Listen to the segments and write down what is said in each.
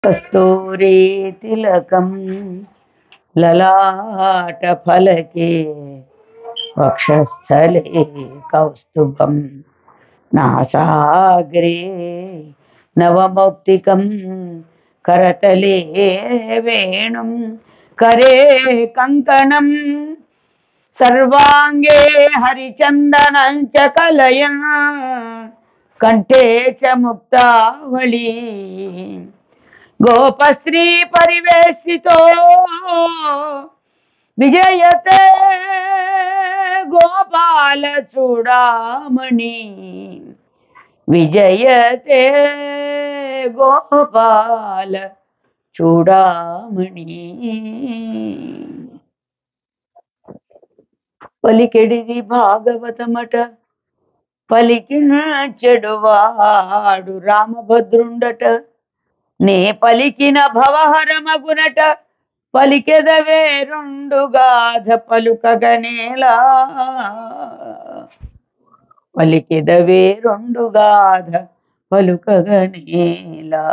కస్తూరీ తిలకం లలాటఫలకే వక్షస్థలే కౌస్తుభం నాసాగ్రే నవమౌక్తికం కరతలే వేణుం కరే కంకణం సర్వాంగే హరిచందనం చ కలయన్ కంఠే చ ముక్తావళి గోపశ్రీ పరివేష్టితో విజయతే గోపాల చూడామణి విజయతే గోపాల చూడామణి పలికెడిది భాగవతమట పలికిన చెడువాడు రామభద్రుండట నే పలికిన భవహరమగునట పలికెదవే రెండు గాధ పలుకగనేలా పలికెదవే రెండు గాధ పలుకగనేలా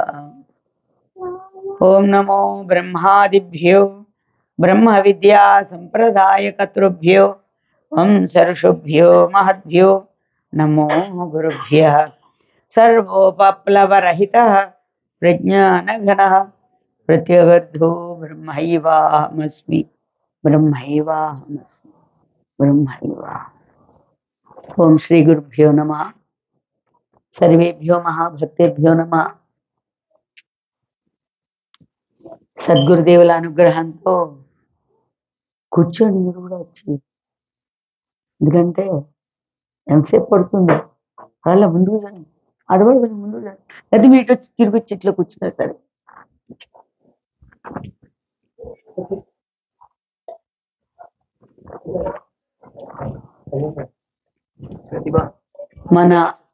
ఓం నమో బ్రహ్మాదిభ్యో బ్రహ్మ విద్యా సంప్రదాయకర్తృభ్యో వంశర్షుభ్యో మహద్భ్యో నమో గురుభ్య సర్వోపప్లవరహిత ప్రజ్ఞానఘన ప్రత్యగర్ధో బ్రహ్మైవాహమస్మి బ్రహ్మైవాహమస్మి బ్రహ్మైవా ఓం శ్రీ గురుభ్యో నమ సర్వేభ్యో మహాభక్తేభ్యో నమ సద్గురుదేవుల అనుగ్రహంతో కూర్చోండి మీరు కూడా వచ్చి ఎందుకంటే ఎంతసేపు పడుతుంది అలా ముందుకు కూర్చోండి అడవాడు కొంచెం ముందుకు కూర్చోండి అయితే మీ ఇటు వచ్చి తిరిగి వచ్చి ఇట్లా కూర్చున్నా సరే మన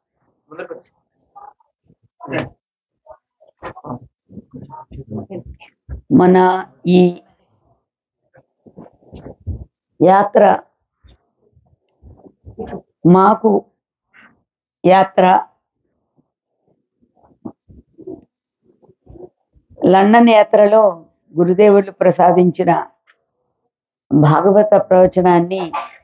మన ఈ యాత్ర మాకు యాత్ర లండన్ యాత్రలో గురుదేవులు ప్రసాదించిన భాగవత ప్రవచనాన్ని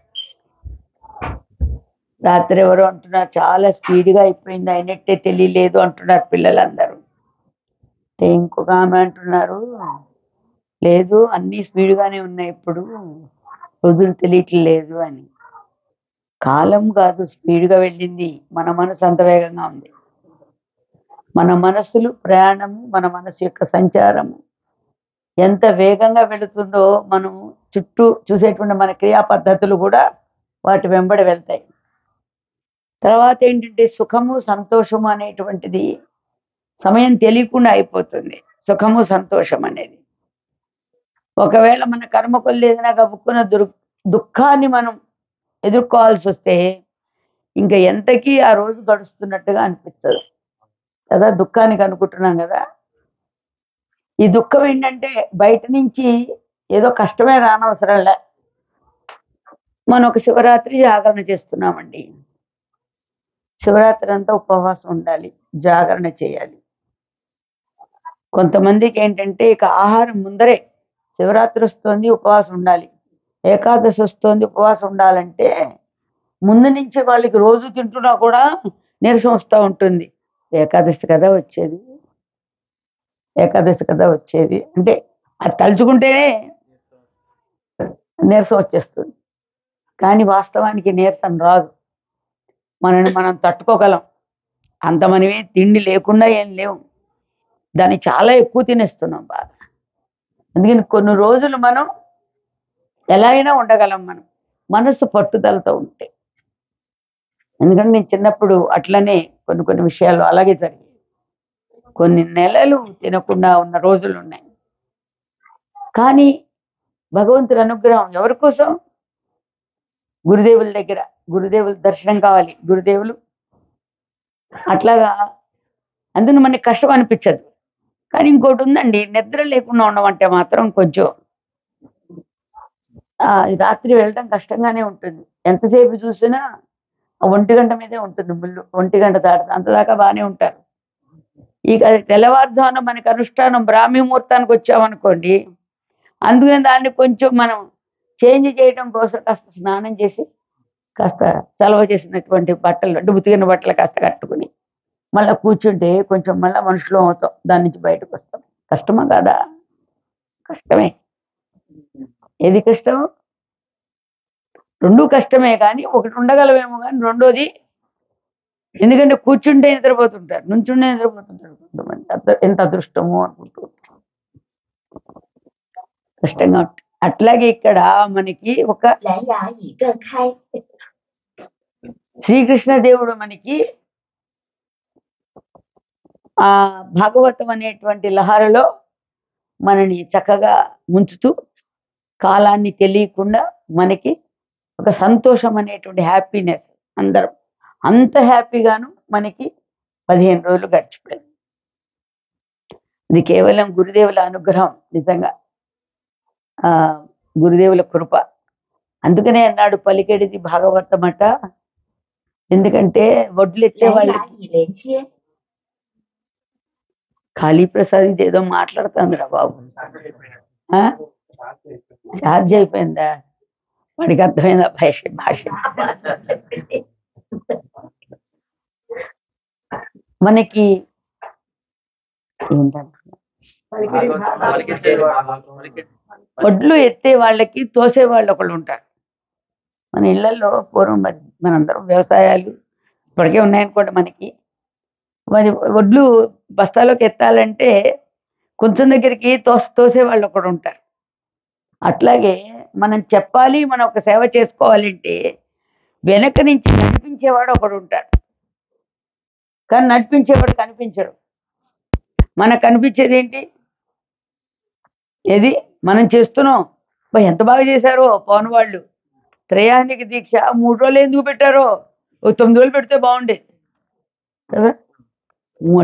రాత్రి ఎవరు అంటున్నారు చాలా స్పీడ్గా అయిపోయింది అయినట్టే తెలియలేదు అంటున్నారు పిల్లలందరూ అంటే ఇంకొక ఆమె అంటున్నారు లేదు అన్నీ స్పీడ్గానే ఉన్నాయి ఇప్పుడు రోజులు తెలియట్లేదు అని కాలం కాదు స్పీడ్గా వెళ్ళింది మన మనసు అంత వేగంగా ఉంది మన మనస్సులు ప్రయాణము మన మనసు యొక్క సంచారము ఎంత వేగంగా వెళుతుందో మనం చుట్టూ చూసేటువంటి మన క్రియా పద్ధతులు కూడా వాటి వెంబడి వెళ్తాయి తర్వాత ఏంటంటే సుఖము సంతోషము అనేటువంటిది సమయం తెలియకుండా అయిపోతుంది సుఖము సంతోషం అనేది ఒకవేళ మన కర్మ కొద్ది ఏదైనా గబుక్కున్న దుర్ దుఃఖాన్ని మనం ఎదుర్కోవాల్సి వస్తే ఇంకా ఎంతకీ ఆ రోజు గడుస్తున్నట్టుగా అనిపిస్తుంది కదా దుఃఖానికి అనుకుంటున్నాం కదా ఈ దుఃఖం ఏంటంటే బయట నుంచి ఏదో కష్టమే రానవసరంలే మనం ఒక శివరాత్రి జాగరణ చేస్తున్నామండి శివరాత్రి అంతా ఉపవాసం ఉండాలి జాగరణ చేయాలి కొంతమందికి ఏంటంటే ఇక ఆహారం ముందరే శివరాత్రి వస్తుంది ఉపవాసం ఉండాలి ఏకాదశి వస్తుంది ఉపవాసం ఉండాలంటే ముందు నుంచి వాళ్ళకి రోజు తింటున్నా కూడా నీరసం వస్తూ ఉంటుంది ఏకాదశి కదా వచ్చేది ఏకాదశి కదా వచ్చేది అంటే అది తలుచుకుంటేనే నీరసం వచ్చేస్తుంది కానీ వాస్తవానికి నీరసం రాదు మనని మనం తట్టుకోగలం అంత మనమే తిండి లేకుండా ఏం లేవు దాన్ని చాలా ఎక్కువ తినేస్తున్నాం బాగా అందుకని కొన్ని రోజులు మనం ఎలా అయినా ఉండగలం మనం మనసు పట్టుదలతో ఉంటే ఎందుకంటే నేను చిన్నప్పుడు అట్లనే కొన్ని కొన్ని విషయాలు అలాగే జరిగాయి కొన్ని నెలలు తినకుండా ఉన్న రోజులు ఉన్నాయి కానీ భగవంతుడి అనుగ్రహం ఎవరి కోసం గురుదేవుల దగ్గర గురుదేవుల దర్శనం కావాలి గురుదేవులు అట్లాగా అందుకు మనకి కష్టం అనిపించదు కానీ ఇంకోటి ఉందండి నిద్ర లేకుండా ఉండమంటే మాత్రం కొంచెం ఆ, రాత్రి వెళ్ళడం కష్టంగానే ఉంటుంది ఎంతసేపు చూసినా ఆ ఒంటి గంట మీదే ఉంటుంది ముళ్ళు ఒంటి గంట దాటి అంతదాకా బాగానే ఉంటారు ఇక తెల్లవారుజామున మనకి అనుష్ఠానం బ్రాహ్మీ ముహూర్తానికి వచ్చామనుకోండి అందుకని దాన్ని కొంచెం మనం చేంజ్ చేయడం కోసం కాస్త స్నానం చేసి కాస్త చలవ చేసినటువంటి బట్టలు అంటే ఉతికిన బట్టలు కాస్త కట్టుకుని మళ్ళీ కూర్చుంటే కొంచెం మళ్ళీ మనుషులు అవుతాం దాని నుంచి బయటకు వస్తాం కష్టమా కాదా కష్టమే ఏది కష్టం రెండు కష్టమే కానీ ఒకటి ఉండగలమేమో కానీ రెండోది ఎందుకంటే కూర్చుంటే నిద్రపోతుంటారు నుంచుంటే నిద్రపోతుంటారు కొంతమంది అద- ఎంత అదృష్టమో అనుకుంటూ ఉంటారు. కష్టంగా ఉంటుంది అట్లాగే ఇక్కడ మనకి ఒక 蓝牙已断开。 శ్రీకృష్ణ దేవుడు మనకి ఆ భాగవతం అనేటువంటి లహరిలో మనని చక్కగా ముంచుతూ కాలాన్ని తెలియకుండా మనకి ఒక సంతోషం అనేటువంటి హ్యాపీనెస్ అందరం అంత హ్యాపీగాను మనకి పదిహేను రోజులు గడిచిపోయింది ఇది కేవలం గురుదేవుల అనుగ్రహం నిజంగా ఆ గురుదేవుల కృప అందుకనే అన్నాడు పలికేడిది భాగవతం అట ఎందుకంటే వడ్లు ఎత్తే 蓝 వాళ్ళకి 牙已连接， ఖాళీ ప్రసాద్ ఇది ఏదో మాట్లాడుతుందిరా బాబు ఆ? ఛార్జ్ అయిపోయిందా వాడికి అర్థమైందా భాష భాష మనకి ఏంటంటున్నా వడ్లు ఎత్తే వాళ్ళకి తోసే వాళ్ళు ఒకళ్ళు ఉంటారు మన ఇళ్లలో పూర్వం మరి మనందరం వ్యవసాయాలు ఇప్పటికే ఉన్నాయనుకోండి మనకి మరి వడ్లు బస్తాలోకి ఎత్తాలంటే కొంచెం దగ్గరికి తోస తోసే వాళ్ళు ఒకడు ఉంటారు అట్లాగే మనం చెప్పాలి మనం ఒక సేవ చేసుకోవాలంటే వెనక నుంచి నడిపించేవాడు ఒకడు ఉంటాడు కానీ నడిపించేవాడు కనిపించడు మనకు కనిపించేది ఏంటి ఏది మనం చేస్తున్నాం బా ఎంత బాగా చేశారో పవన్ వాళ్ళు త్రయానికి దీక్ష మూడు రోజులు ఎందుకు పెట్టారో ఓ తొమ్మిది రోజులు పెడితే బాగుండేది కదా మూట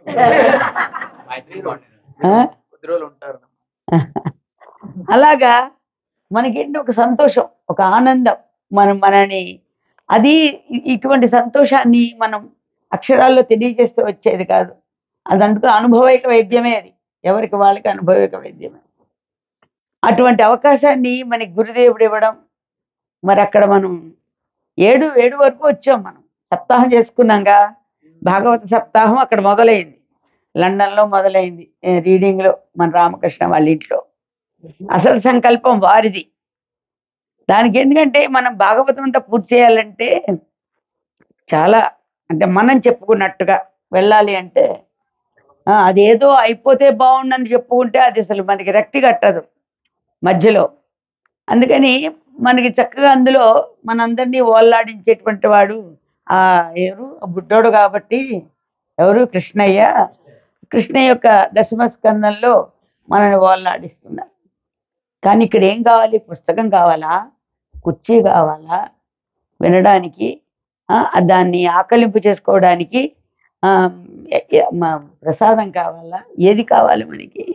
ఆ? కొద్ది రోజులు ఉంటారు అలాగా మనకేంటి ఒక సంతోషం ఒక ఆనందం మనం మనని అది ఇ- ఇటువంటి సంతోషాన్ని మనం అక్షరాల్లో తెలియజేస్తే వచ్చేది కాదు అది అందుకు అనుభవిక వైద్యమే అది ఎవరికి వాళ్ళకి అనుభవిక వైద్యమే అటువంటి అవకాశాన్ని మనకి గురుదేవుడు ఇవ్వడం మరి అక్కడ మనం ఏడు ఏడు వరకు వచ్చాం మనం సప్తాహం చేసుకున్నాంగా భాగవత సప్తాహం అక్కడ మొదలైంది లండన్లో మొదలైంది ఏ, రీడింగ్లో మన రామకృష్ణ వాళ్ళ ఇంట్లో అసలు సంకల్పం వారిది దానికి ఎందుకంటే మనం భాగవతం అంతా పూర్తి చేయాలంటే చాలా అంటే మనం చెప్పుకున్నట్టుగా వెళ్ళాలి అంటే ఆ, అదేదో అయిపోతే బాగుండని చెప్పుకుంటే అది అసలు మనకి రక్తి కట్టదు మధ్యలో అందుకని మనకి చక్కగా అందులో మనందరినీ ఓల్లాడించేటువంటి వాడు ఆ ఎవరు ఆ బుడ్డోడు కాబట్టి ఎవరు కృష్ణయ్య కృష్ణ యొక్క దశమ స్కందంలో మనని ఓల్లాడిస్తున్నారు కానీ ఇక్కడ ఏం కావాలి పుస్తకం కావాలా కుర్చీ కావాలా వినడానికి ఆ, దాన్ని ఆకలింపు చేసుకోవడానికి ఆ, ఎ- ఎ- మ- ప్రసాదం కావాలా ఏది కావాలి మనకి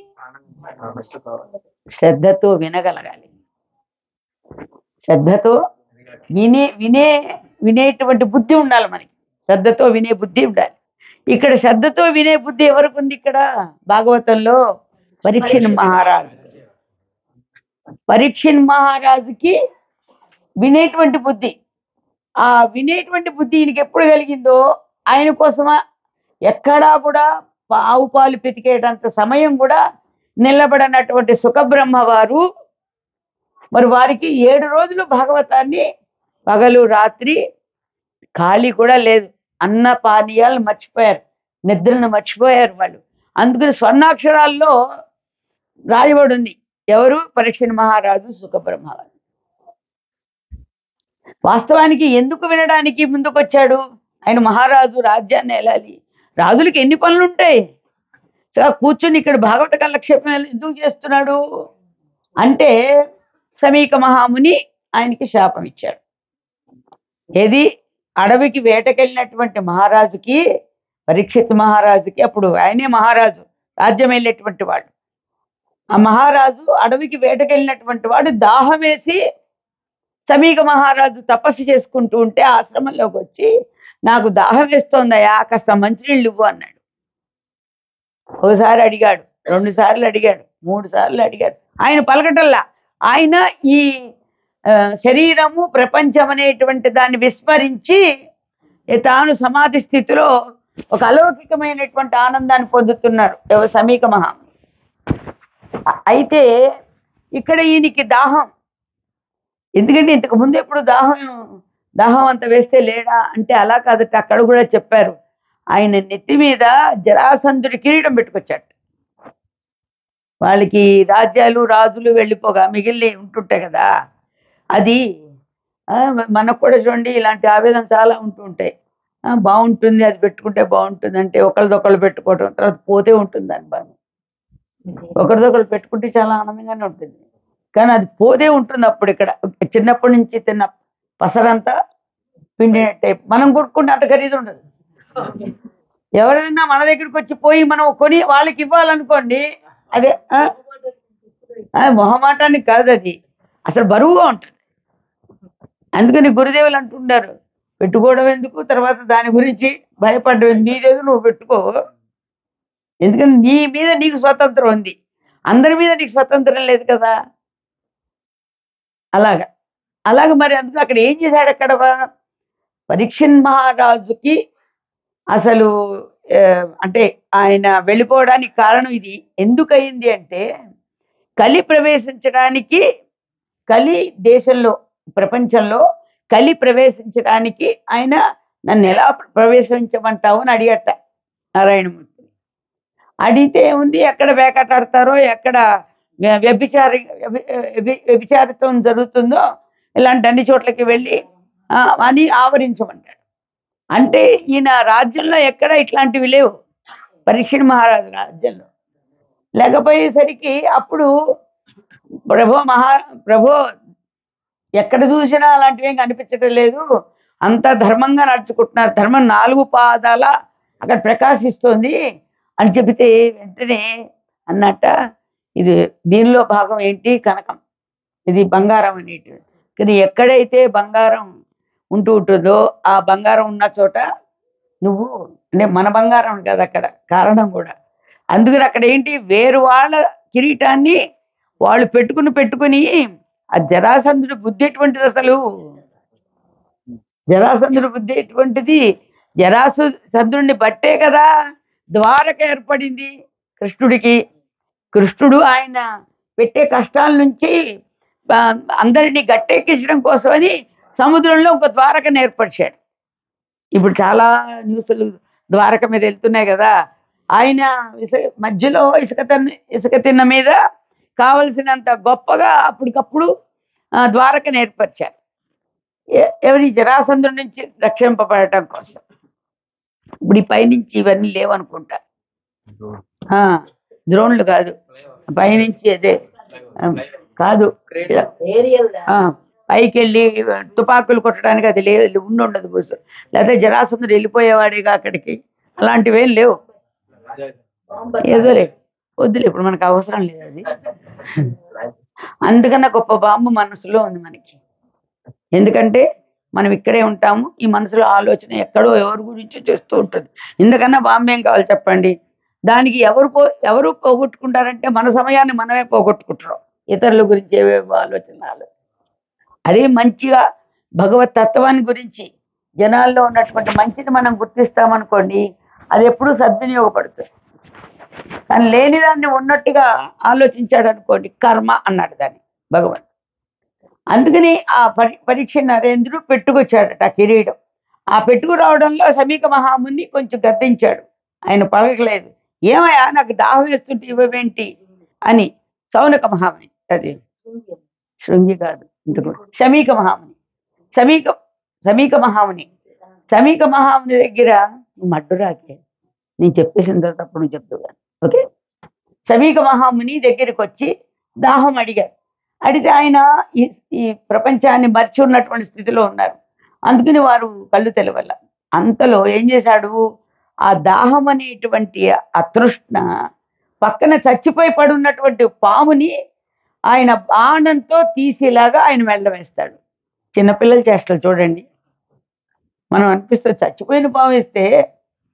శ్రద్ధతో వినగలగాలి శ్రద్ధతో వినే వినే వినేటువంటి బుద్ధి ఉండాలి మనకి శ్రద్ధతో వినే బుద్ధి ఉండాలి ఇక్కడ శ్రద్ధతో వినే బుద్ధి ఎవరికి ఉంది ఇక్కడ భాగవతంలో పరీక్షణ్ మహారాజు పరీక్షణ్ మహారాజుకి వినేటువంటి బుద్ధి ఆ వినేటువంటి బుద్ధి ఈయనకి ఎప్పుడు కలిగిందో ఆయన కోసమా ఎక్కడా కూడా పా- ఆవు పాలు పితికేటంత సమయం కూడా నిలబడనటువంటి సుఖబ్రహ్మ వారు మరి వారికి ఏడు రోజులు భాగవతాన్ని పగలు రాత్రి ఖాళీ కూడా లేదు అన్న పానీయాలు మర్చిపోయారు నిద్రను మర్చిపోయారు వాళ్ళు అందుకని స్వర్ణాక్షరాల్లో రాయబడి ఉంది ఎవరు పరీక్షణ మహారాజు సుఖబ్రహ్మ వారు వాస్తవానికి ఎందుకు వినడానికి ముందుకొచ్చాడు ఆయన మహారాజు రాజ్యాన్ని వెళ్ళాలి రాజులకి ఎన్ని పనులు ఉంటాయి సో కూర్చుని ఇక్కడ భాగవత కాలక్షేపం ఎందుకు చేస్తున్నాడు అంటే సమీక మహాముని ఆయనకి శాపం ఇచ్చాడు ఏది అడవికి వేటకెళ్ళినటువంటి మహారాజుకి పరీక్షిత్ మహారాజుకి అప్పుడు ఆయనే మహారాజు రాజ్యం వెళ్ళేటువంటి వాడు ఆ మహారాజు అడవికి వేటకెళ్ళినటువంటి వాడు దాహం వేసి సమీక మహారాజు తపస్సు చేసుకుంటూ ఉంటే ఆశ్రమంలోకి వచ్చి నాకు దాహం వేస్తోందయా కాస్త మంచినీళ్ళు ఇవ్వు అన్నాడు ఒకసారి అడిగాడు రెండు సార్లు అడిగాడు మూడు సార్లు అడిగాడు ఆయన పలకటల్లా ఆయన ఈ ఆ, శరీరము ప్రపంచం అనేటువంటి దాన్ని విస్మరించి ఏ తాను సమాధి స్థితిలో ఒక అలౌకికమైనటువంటి ఆనందాన్ని పొందుతున్నారు ఎవ- సమీక మహా అయితే ఇక్కడ ఈయనకి దాహం ఎందుకంటే ఇంతకు ముందు ఎప్పుడు దాహం దాహం అంత వేస్తే లేడా అంటే అలా కాదట అక్కడ కూడా చెప్పారు ఆయన నెత్తి మీద జరాసంధుడి కిరీటం పెట్టుకొచ్చాడు వాళ్ళకి రాజ్యాలు రాజులు వెళ్ళిపోగా మిగిలిన ఉంటుంటాయి కదా అది ఆ, మనకు కూడా చూడండి ఇలాంటి ఆవేదన చాలా ఉంటుంటాయి ఆ, బాగుంటుంది అది పెట్టుకుంటే బాగుంటుంది అంటే ఒకరిదొకరు పెట్టుకోవడం తర్వాత పోతే ఉంటుంది దాని బాగా ఒకరిదొకరు పెట్టుకుంటే చాలా ఆనందంగానే ఉంటుంది కానీ అది పోదే ఉంటుంది అప్పుడు ఇక్కడ చిన్నప్పటి నుంచి తిన్న పసరంతా పిండినట్టే మనం కొట్టుకుంటే అంత ఖరీదు ఉండదు ఎవరైనా మన దగ్గరికి వచ్చి పోయి మనం కొని వాళ్ళకి ఇవ్వాలనుకోండి అదే ఆ? ఆ, మొహమాటానికి కాదు అది అసలు బరువుగా ఉంటుంది అందుకని గురుదేవులు అంటుంటారు పెట్టుకోవడం ఎందుకు తర్వాత దాని గురించి భయపడడం ఎందుకు? నీదేదో నువ్వు పెట్టుకో ఎందుకంటే నీ మీద నీకు స్వతంత్రం ఉంది అందరి మీద నీకు స్వతంత్రం లేదు కదా అలాగా అలాగ మరి అందుకు అక్కడ ఏం చేశాడు అక్కడ పరీక్షన్ మహారాజుకి అసలు ఆ, అంటే ఆయన వెళ్ళిపోవడానికి కారణం ఇది ఎందుకు అయింది అంటే కలి ప్రవేశించడానికి కలి దేశంలో ప్రపంచంలో కలి ప్రవేశించడానికి ఆయన నన్ను ఎలా ప్రవేశించమంటావు అని అడిగట నారాయణమూర్తి అడిగితే ఉంది ఎక్కడ వేకటాడతారో ఎక్కడ వ్య- వ్యభిచార వ్యభి- వ్యభి- వ్యభిచారిత్వం జరుగుతుందో ఇలాంటి అన్ని చోట్లకి వెళ్ళి ఆ, అని ఆవరించమంటాడు అంటే ఈయన రాజ్యంలో ఎక్కడ ఇట్లాంటివి లేవు పరీక్షణ మహారాజు రాజ్యంలో లేకపోయేసరికి అప్పుడు ప్రభో మహా ప్రభో ఎక్కడ చూసినా అలాంటివి ఏం కనిపించడం లేదు అంత ధర్మంగా నడుచుకుంటున్నారు ధర్మం నాలుగు పాదాల అక్కడ ప్రకాశిస్తోంది అని చెబితే వెంటనే అన్నట్ట ఇది దీనిలో భాగం ఏంటి కనకం ఇది బంగారం అనేటిది కానీ ఎక్కడైతే బంగారం ఉంటూ ఉంటుందో ఆ బంగారం ఉన్న చోట నువ్వు అంటే మన బంగారం కదా అక్కడ కారణం కూడా అందుకని అక్కడ ఏంటి వేరు వాళ్ళ కిరీటాన్ని వాళ్ళు పెట్టుకుని పెట్టుకుని ఆ జరాసంధుడి బుద్ధి ఎటువంటిది అసలు జరాసంధుడి బుద్ధి ఎటువంటిది జరాసు సంధుడిని బట్టే కదా ద్వారక ఏర్పడింది కృష్ణుడికి కృష్ణుడు ఆయన పెట్టే కష్టాల నుంచి ఆ, అందరినీ గట్టెక్కించడం కోసమని సముద్రంలో ఒక ద్వారకను ఏర్పరిచాడు ఇప్పుడు చాలా న్యూస్లు ద్వారక మీద వెళ్తున్నాయి కదా ఆయన ఇసుక మధ్యలో ఇసుక తిన్న ఇసుక తిన్న మీద కావలసినంత గొప్పగా అప్పటికప్పుడు ఆ, ద్వారకను ఏర్పరిచారు ఎ- ఎవరి జరాసంధుడి నుంచి రక్షింపబడటం కోసం ఇప్పుడు ఈ పైనుంచి ఇవన్నీ లేవనుకుంటా ఆ, ద్రోణులు కాదు పైనుంచి అదే ఆ, కాదు ఇలా ఆ, పైకి వెళ్ళి తుపాకులు కొట్టడానికి అది లేదు ఉండి ఉండదు బస్సు లేకపోతే జరాసంధుడు వెళ్ళిపోయేవాడేగా అక్కడికి అలాంటివేం లేవు ఏదోలే వద్దులే ఇప్పుడు మనకు అవసరం లేదు అది అందుకన్నా గొప్ప బాంబు మనసులో ఉంది మనకి ఎందుకంటే మనం ఇక్కడే ఉంటాము ఈ మనసులో ఆలోచన ఎక్కడో ఎవరి గురించో చేస్తూ ఉంటుంది ఇందుకన్నా బాంబు ఏం కావాలి చెప్పండి దానికి ఎవరు పో ఎవరు పోగొట్టుకుంటారంటే మన సమయాన్ని మనమే పోగొట్టుకుంటున్నాం ఇతరుల గురించి ఏవేవో ఆలోచన ఆలోచన అదే మంచిగా భగవత్ తత్వాన్ని గురించి జనాల్లో ఉన్నటువంటి మంచిని మనం గుర్తిస్తామనుకోండి అది ఎప్పుడూ సద్వినియోగపడుతుంది కానీ లేని దాన్ని ఉన్నట్టుగా ఆలోచించాడు అనుకోండి కర్మ అన్నాడు దాన్ని భగవాన్ అందుకని ఆ పరి పరీక్ష నరేంద్రుడు పెట్టుకొచ్చాడట ఆ కిరీటం ఆ పెట్టుకు రావడంలో సమీక మహాముని కొంచెం గద్దించాడు ఆయన పలకలేదు ఏమయ్యా నాకు దాహం వేస్తుంటే ఇవ్వవేంటి అని సౌనక మహాముని అది శృంగి కాదు ఇందుకు సమీక మహాముని సమీక సమీక మహాముని సమీక మహాముని దగ్గర నువ్వు మడ్డురాకే నేను చెప్పేసిన తర్వాత అప్పుడు నువ్వు చెప్తావు కానీ ఓకే సమీక మహాముని దగ్గరికి వచ్చి దాహం అడిగారు అడిగితే ఆయన ఈ ఈ ప్రపంచాన్ని మర్చి ఉన్నటువంటి స్థితిలో ఉన్నారు అందుకని వారు కళ్ళు తెలవల్ల అంతలో ఏం చేశాడు ఆ దాహం అనేటువంటి అతృష్ణ పక్కన చచ్చిపోయి పడున్నటువంటి పాముని ఆయన బాణంతో తీసేలాగా ఆయన మెల్ల వేస్తాడు చిన్నపిల్లలు చేష్టలు చూడండి మనం అనిపిస్తుంది చచ్చిపోయిన పాము వేస్తే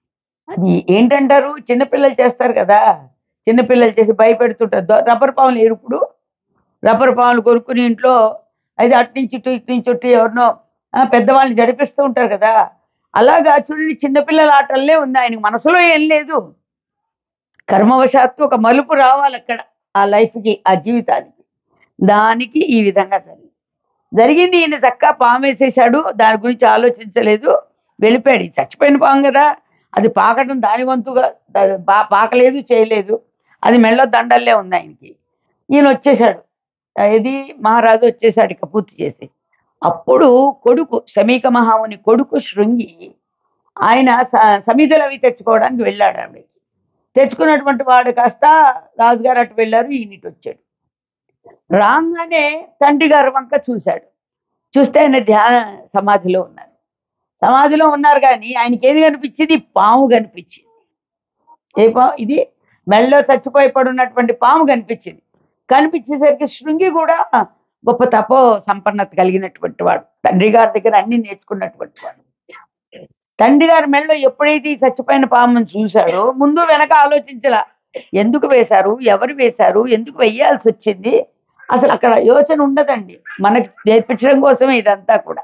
అది ఏంటంటారు చిన్నపిల్లలు చేస్తారు కదా చిన్నపిల్లలు చేసి భయపెడుతుంటారు దో- రబ్బర్ పాములు ఎరుపుడు రబ్బర్ పాములు కొనుక్కుని ఇంట్లో అది అటు నుంచి ఇటు ఇటు నుంచి ఇటు ఎవరినో ఆ, పెద్దవాళ్ళని జరిపిస్తూ ఉంటారు కదా అలాగా చూడండి చిన్నపిల్లల ఆటల్లే ఉంది ఆయనకి మనసులో ఏం లేదు కర్మవశాత్తు ఒక మలుపు రావాలి అక్కడ ఆ లైఫ్కి ఆ జీవితానికి దానికి ఈ విధంగా జరిగింది జరిగింది ఈయన చక్కగా పాము వేసేసాడు దాని గురించి ఆలోచించలేదు వెళ్ళిపోయాడు ఇది చచ్చిపోయిన పాము కదా అది పాకటం దాని వంతుగా దా- పా- పాకలేదు చేయలేదు అది మెళ్ళో దండల్లే ఉంది ఆయనకి ఈయన వచ్చేసాడు ఇది మహారాజు వచ్చేసాడు ఇక పూర్తి చేసి అప్పుడు కొడుకు శమీక మహాముని కొడుకు శృంగి ఆయన స- సమిధులు అవి తెచ్చుకోవడానికి వెళ్ళాడు ఆవిడకి తెచ్చుకున్నటువంటి వాడు కాస్త రాజుగారు అటు వెళ్ళారు ఈయన ఇటు వచ్చాడు రాగానే తండ్రి గారు వంక చూశాడు చూస్తే ఆయన ధ్యాన సమాధిలో ఉన్నారు సమాధిలో ఉన్నారు కానీ ఆయనకి ఏది కనిపించింది పాము కనిపించింది ఏ పాము ఇది మెళ్ళలో చచ్చిపోయి పడున్నటువంటి పాము కనిపించింది కనిపించేసరికి శృంగి కూడా గొప్ప తపో సంపన్నత కలిగినటువంటి వాడు తండ్రి గారి దగ్గర అన్ని నేర్చుకున్నటువంటి వాడు తండ్రి గారి మెళ్ళలో ఎప్పుడైతే ఈ చచ్చిపోయిన పామును చూశాడో ముందు వెనక ఆలోచించలా ఎందుకు వేశారు ఎవరు వేశారు ఎందుకు వెయ్యాల్సి వచ్చింది అసలు అక్కడ యోచన ఉండదండి మనకి నేర్పించడం కోసమే ఇదంతా కూడా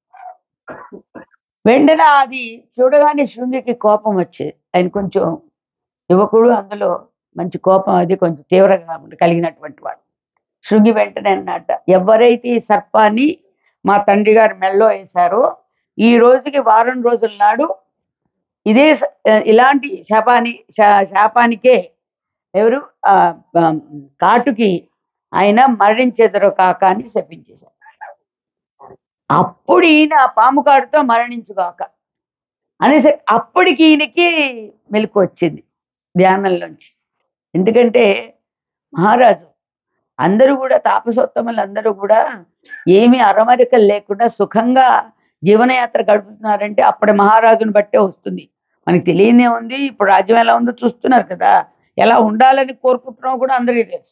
వెంటనే అది చూడగానే శృంగికి కోపం వచ్చేది ఆయన కొంచెం యువకుడు అందులో మంచి కోపం అది కొంచెం తీవ్రంగా కలిగినటువంటి వాడు శృంగి వెంటనే అన్నట్ట ఎవరైతే ఈ సర్పాన్ని మా తండ్రి గారు మెళ్ళో వేశారో ఈ రోజుకి వారం రోజుల నాడు ఇదే స- ఇలాంటి శాపాని శా- శాపానికే ఎవరు ఆ, ఆ, కాటుకి ఆయన మరణించెదరు కాక అని శపించేశారు అప్పుడు ఈయన ఆ పాము కాటుతో మరణించుగాక అనేసి అప్పటికి ఈయనకి మెలకు వచ్చింది ధ్యానంలోంచి ఎందుకంటే మహారాజు అందరూ కూడా తాపసోత్తములు అందరూ కూడా ఏమీ అరమరికలు లేకుండా సుఖంగా జీవనయాత్ర గడుపుతున్నారంటే అప్పటి మహారాజుని బట్టే వస్తుంది మనకి తెలియనే ఉంది ఇప్పుడు రాజ్యం ఎలా ఉందో చూస్తున్నారు కదా ఎలా ఉండాలని కోరుకుంటున్నామో కూడా అందరికీ తెలుసు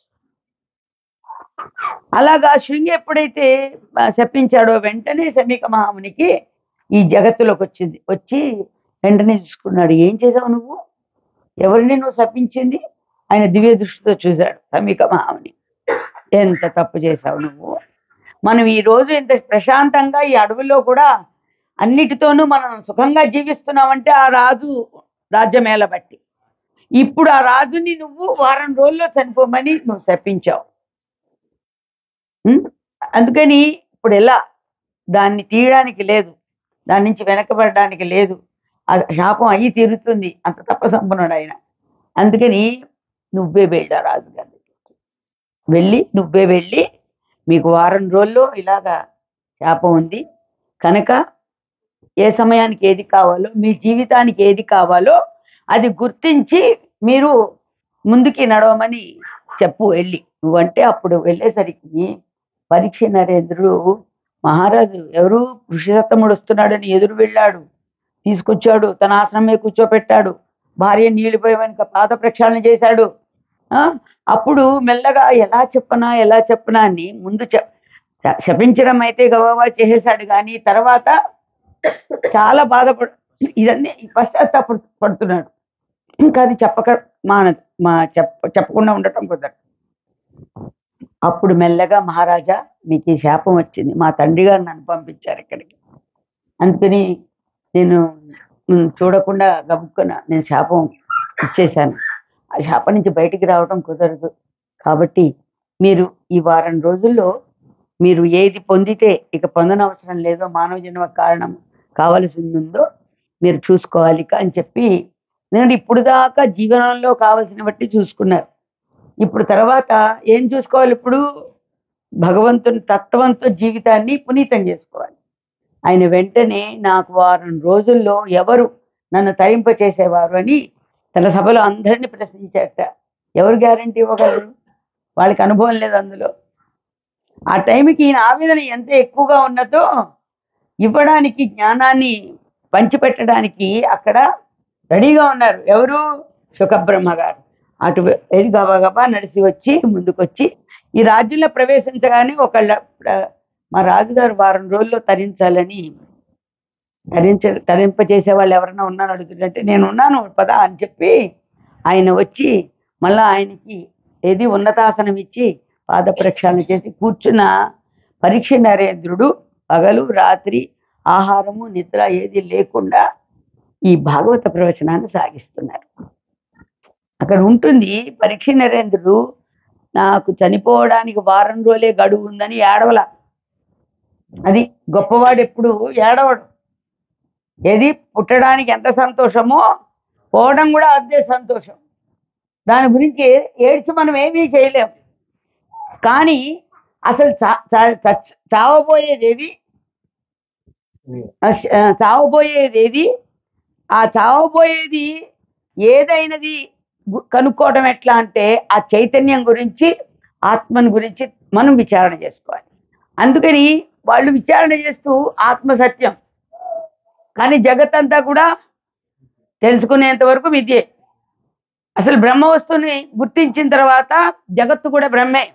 అలాగా శృంగి ఎప్పుడైతే ఆ, శపించాడో వెంటనే శమీక మహామునికి ఈ జగత్తులోకి వచ్చింది వచ్చి వెంటనే చూసుకున్నాడు ఏం చేసావు నువ్వు ఎవరిని నువ్వు శపించింది ఆయన దివ్య దృష్టితో చూశాడు సమీక మహాముని ఎంత తప్పు చేశావు నువ్వు మనం ఈ రోజు ఇంత ప్రశాంతంగా ఈ అడవిలో కూడా అన్నిటితోనూ మనం సుఖంగా జీవిస్తున్నామంటే ఆ రాజు రాజ్యమేళ బట్టి ఇప్పుడు ఆ రాజుని నువ్వు వారం రోజుల్లో చనిపోమని నువ్వు శపించావు ఉం? అందుకని ఇప్పుడు ఎలా దాన్ని తీయడానికి లేదు దాని నుంచి వెనకబడడానికి లేదు ఆ శాపం అయ్యి తీరుతుంది అంత తప్పసంపన్నుడు ఆయన అందుకని నువ్వే వెళ్ళా రాజు గారి దగ్గరికి. వెళ్ళి నువ్వే వెళ్ళి మీకు వారం రోజుల్లో ఇలాగా శాపం ఉంది కనుక ఏ సమయానికి ఏది కావాలో మీ జీవితానికి ఏది కావాలో అది గుర్తించి మీరు ముందుకి నడవమని చెప్పు వెళ్ళి నువ్వంటే అప్పుడు వెళ్ళేసరికి పరీక్ష నరేంద్రుడు మహారాజు ఎవరు పురుషోత్తముడు వస్తున్నాడని ఎదురు వెళ్ళాడు తీసుకొచ్చాడు తన ఆశ్రమే కూర్చోపెట్టాడు భార్య నీళ్లు పోయి వెనుక పాద ప్రక్షాళన చేశాడు ఆ, అప్పుడు మెల్లగా ఎలా చెప్పనా ఎలా చెప్పనా అని ముందు చె శ- శపించడం అయితే గవగవా చేసేసాడు కానీ తర్వాత చాలా బాధపడు ఇదన్నీ పశ్చాత్తాప పడుతున్నాడు కానీ చెప్పక మానదు మా చెప్ప చెప్పకుండా ఉండటం కుదరదు అప్పుడు మెల్లగా మహారాజా మీకు ఈ శాపం వచ్చింది మా తండ్రి గారు నన్ను పంపించారు ఇక్కడికి అందుకని నేను ఉమ్, చూడకుండా గబుక్కున నేను శాపం ఇచ్చేశాను ఆ శాపం నుంచి బయటికి రావడం కుదరదు కాబట్టి మీరు ఈ వారం రోజుల్లో మీరు ఏది పొందితే ఇక పొందనవసరం లేదో మానవ జన్మ కారణం కావలసింది ఉందో మీరు చూసుకోవాలి ఇక అని చెప్పి ఎందుకంటే ఇప్పుడు దాకా జీవనంలో కావలసిన బట్టి చూసుకున్నారు ఇప్పుడు తర్వాత ఏం చూసుకోవాలి ఇప్పుడు భగవంతుని తత్వంతో జీవితాన్ని పునీతం చేసుకోవాలి ఆయన వెంటనే నాకు వారం రోజుల్లో ఎవరు నన్ను తరింప చేసేవారు అని తన సభలో అందరినీ ప్రశ్నించారట ఎవరు గ్యారంటీ ఇవ్వగలరు వాళ్ళకి అనుభవం లేదు అందులో ఆ టైంకి ఈయన ఆవేదన ఎంత ఎక్కువగా ఉన్నదో ఇవ్వడానికి జ్ఞానాన్ని పంచిపెట్టడానికి అక్కడ రెడీగా ఉన్నారు ఎవరు సుఖబ్రహ్మ గారు అటు ఏది గబగబా నడిచి వచ్చి ముందుకొచ్చి ఈ రాజ్యంలో ప్రవేశించగానే ఒకళ్ళ ప్ర- మా రాజుగారు వారం రోజుల్లో తరించాలని తరించ తరింపచేసే వాళ్ళు ఎవరైనా ఉన్నారో అడుగుతుంటే నేను ఉన్నాను పదా అని చెప్పి ఆయన వచ్చి మళ్ళా ఆయనకి ఏది ఉన్నతాసనం ఇచ్చి పాద ప్రక్షాళన చేసి కూర్చున్న పరీక్ష నరేంద్రుడు పగలు రాత్రి ఆహారము నిద్ర ఏది లేకుండా ఈ భాగవత ప్రవచనాన్ని సాగిస్తున్నారు అక్కడ ఉంటుంది పరీక్ష నరేంద్రుడు నాకు చనిపోవడానికి వారం రోజులే గడువు ఉందని ఏడవల అది గొప్పవాడు ఎప్పుడు ఏడవడు ఏది పుట్టడానికి ఎంత సంతోషమో పోవడం కూడా అంతే సంతోషం దాని గురించి ఏడ్చి మనం ఏమీ చేయలేం కానీ అసలు చా చా- చచ్- చావబోయేది ఆ శ- ఆ చావబోయేది ఏది ఆ చావబోయేది ఏదైనది గు- కనుక్కోవడం ఎట్లా అంటే ఆ చైతన్యం గురించి ఆత్మని గురించి మనం విచారణ చేసుకోవాలి అందుకని వాళ్ళు విచారణ చేస్తూ ఆత్మ సత్యం కానీ జగత్ అంతా కూడా తెలుసుకునేంత వరకు విద్యే అసలు బ్రహ్మ వస్తువుని గుర్తించిన తర్వాత జగత్తు కూడా బ్రహ్మే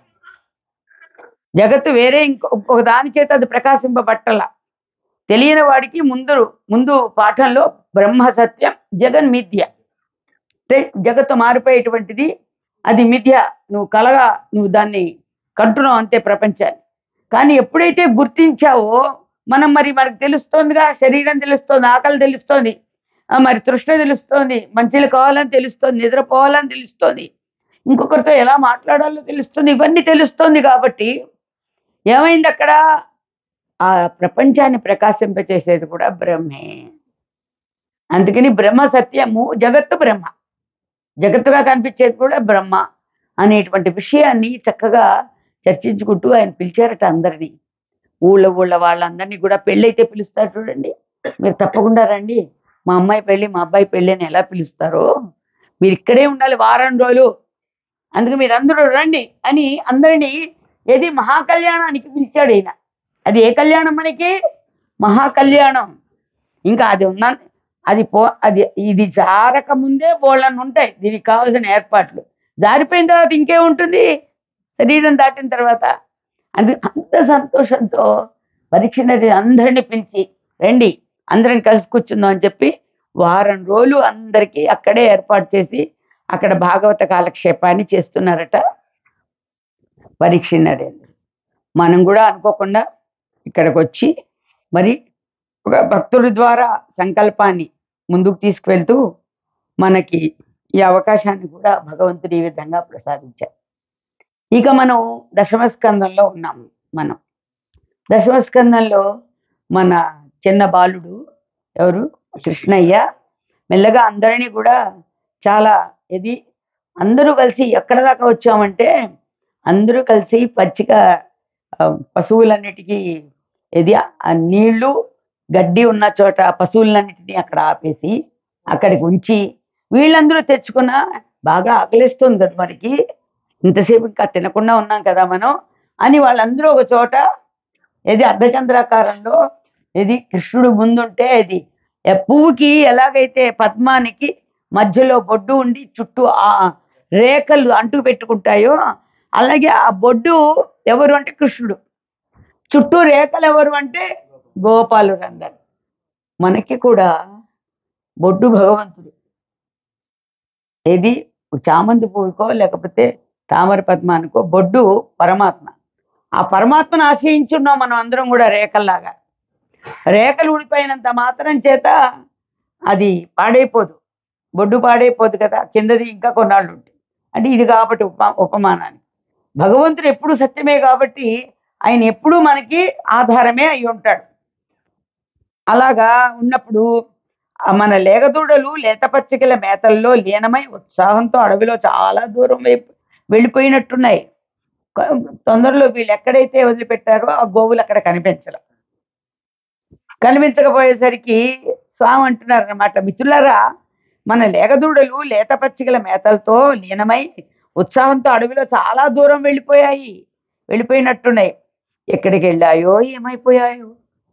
జగత్తు వేరే ఇంకో ఒక దాని చేత అది ప్రకాశింపబట్టల తెలియని వాడికి ముందు ముందు పాఠంలో బ్రహ్మ సత్యం జగన్ మిథ్య అంటే జగత్తు మారిపోయేటువంటిది అది మిథ్య నువ్వు కలగా నువ్వు దాన్ని కంటున్నావు అంతే ప్రపంచాన్ని కానీ ఎప్పుడైతే గుర్తించావో మనం మరి మనకు తెలుస్తోందిగా శరీరం తెలుస్తోంది ఆకలి తెలుస్తోంది ఆ, మరి తృష్ణ తెలుస్తోంది మంచిలు కావాలని తెలుస్తోంది నిద్రపోవాలని తెలుస్తోంది ఇంకొకరితో ఎలా మాట్లాడాలో తెలుస్తుంది ఇవన్నీ తెలుస్తోంది కాబట్టి ఏమైంది అక్కడ ఆ ప్రపంచాన్ని ప్రకాశింపచేసేది కూడా బ్రహ్మే అందుకని బ్రహ్మ సత్యము జగత్తు బ్రహ్మ జగత్తుగా కనిపించేది కూడా బ్రహ్మ అనేటువంటి విషయాన్ని చక్కగా చర్చించుకుంటూ ఆయన పిలిచారట అందరినీ ఊళ్ళో ఊళ్ళో వాళ్ళందరినీ కూడా పెళ్ళైతే పిలుస్తారు చూడండి మీరు తప్పకుండా రండి మా అమ్మాయి పెళ్ళి మా అబ్బాయి పెళ్ళి అని ఎలా పిలుస్తారో మీరు ఇక్కడే ఉండాలి వారం రోజులు అందుకు మీరు అందరూ రండి అని అందరినీ ఏది మహాకళ్యాణానికి పిలిచాడు ఈయన అది ఏ కళ్యాణం మనకి మహాకళ్యాణం ఇంకా అది ఉన్న అది పో అది ఇది జారక ముందే బోళ్ళని ఉంటాయి దీనికి కావాల్సిన ఏర్పాట్లు జారిపోయిన తర్వాత ఇంకేముంటుంది శరీరం దాటిన తర్వాత అందు అంత సంతోషంతో పరీక్ష అందరినీ పిలిచి రండి అందరం కలిసి కూర్చుందాం అని చెప్పి వారం రోజులు అందరికీ అక్కడే ఏర్పాటు చేసి అక్కడ భాగవత కాలక్షేపాన్ని చేస్తున్నారట పరీక్ష నరేంద్ర మనం కూడా అనుకోకుండా ఇక్కడికి వచ్చి మరి ఒక భక్తుడి ద్వారా సంకల్పాన్ని ముందుకు తీసుకువెళ్తూ మనకి ఈ అవకాశాన్ని కూడా భగవంతుడు ఈ విధంగా ప్రసాదించారు ఇక మనం దశమ స్కందంలో ఉన్నాము మనం దశమ స్కందంలో మన చిన్న బాలుడు ఎవరు కృష్ణయ్య మెల్లగా అందరినీ కూడా చాలా ఇది అందరూ కలిసి ఎక్కడ దాకా వచ్చామంటే అందరూ కలిసి పచ్చిక ఆ, పశువులన్నిటికీ ఇది ఆ నీళ్లు గడ్డి ఉన్న చోట పశువులన్నిటినీ అక్కడ ఆపేసి అక్కడికి ఉంచి వీళ్ళందరూ తెచ్చుకున్న బాగా ఆకలిస్తుంది కదా మనకి ఇంతసేపు ఇంకా తినకుండా ఉన్నాం కదా మనం అని వాళ్ళందరూ ఒక చోట ఏది అర్ధచంద్రాకారంలో ఇది కృష్ణుడు ముందుంటే ఇది ఏ పువ్వుకి ఎలాగైతే పద్మానికి మధ్యలో బొడ్డు ఉండి చుట్టూ ఆ రేఖలు అంటు పెట్టుకుంటాయో అలాగే ఆ బొడ్డు ఎవరు అంటే కృష్ణుడు చుట్టూ రేఖలు ఎవరు అంటే గోపాలుడు అందరు మనకి కూడా బొడ్డు భగవంతుడు ఏది చామంతి పువ్వుకో లేకపోతే తామర పద్మానికో బొడ్డు పరమాత్మ ఆ పరమాత్మను ఆశ్రయించున్నాం మనం అందరం కూడా రేఖల్లాగా రేఖలు ఊడిపోయినంత మాత్రం చేత అది పాడైపోదు బొడ్డు పాడైపోదు కదా కిందది ఇంకా కొన్నాళ్ళు ఉంటుంది అంటే ఇది కాబట్టి ఉప ఉపమానాన్ని భగవంతుడు ఎప్పుడు సత్యమే కాబట్టి ఆయన ఎప్పుడూ మనకి ఆధారమే అయి ఉంటాడు అలాగా ఉన్నప్పుడు ఆ మన లేగదూడలు లేత పచ్చికల మేతల్లో లీనమై ఉత్సాహంతో అడవిలో చాలా దూరం వైపు వెళ్ళిపోయినట్టున్నాయి కొ- తొందరలో వీళ్ళు ఎక్కడైతే వదిలిపెట్టారో ఆ గోవులు అక్కడ కనిపించడం కనిపించకపోయేసరికి స్వామి అంటున్నారు అనమాట మిత్రులారా మన లేగదూడలు లేత పచ్చికల మేతలతో లీనమై ఉత్సాహంతో అడవిలో చాలా దూరం వెళ్ళిపోయాయి వెళ్ళిపోయినట్టున్నాయి ఎక్కడికి వెళ్ళాయో ఏమైపోయాయో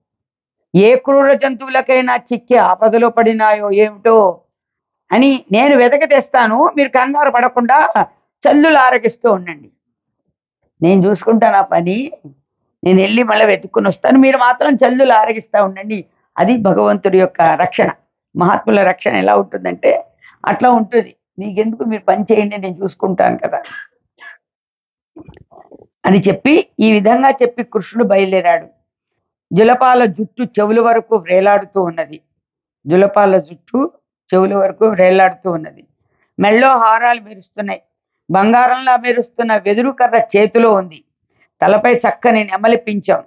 ఏ క్రూర జంతువులకైనా చిక్కి ఆపదలో పడినాయో ఏమిటో అని నేను వెతక తెస్తాను మీరు కంగారు పడకుండా చల్లులు ఆరగిస్తూ ఉండండి నేను చూసుకుంటాను ఆ పని నేను వెళ్ళి మళ్ళీ వెతుక్కుని వస్తాను మీరు మాత్రం చల్లులు ఆరగిస్తూ ఉండండి అది భగవంతుడి యొక్క రక్షణ మహాత్ముల రక్షణ ఎలా ఉంటుందంటే అట్లా ఉంటుంది నీకెందుకు మీరు పని చేయండి నేను చూసుకుంటాను కదా అని చెప్పి ఈ విధంగా చెప్పి కృష్ణుడు బయలుదేరాడు జులపాల జుట్టు చెవుల వరకు వ్రేలాడుతూ ఉన్నది జులపాల జుట్టు చెవుల వరకు వ్రేలాడుతూ ఉన్నది మెళ్ళో హారాలు మెరుస్తున్నాయి బంగారంలా మెరుస్తున్న వెదురు కర్ర చేతిలో ఉంది తలపై చక్కని నెమలి పింఛం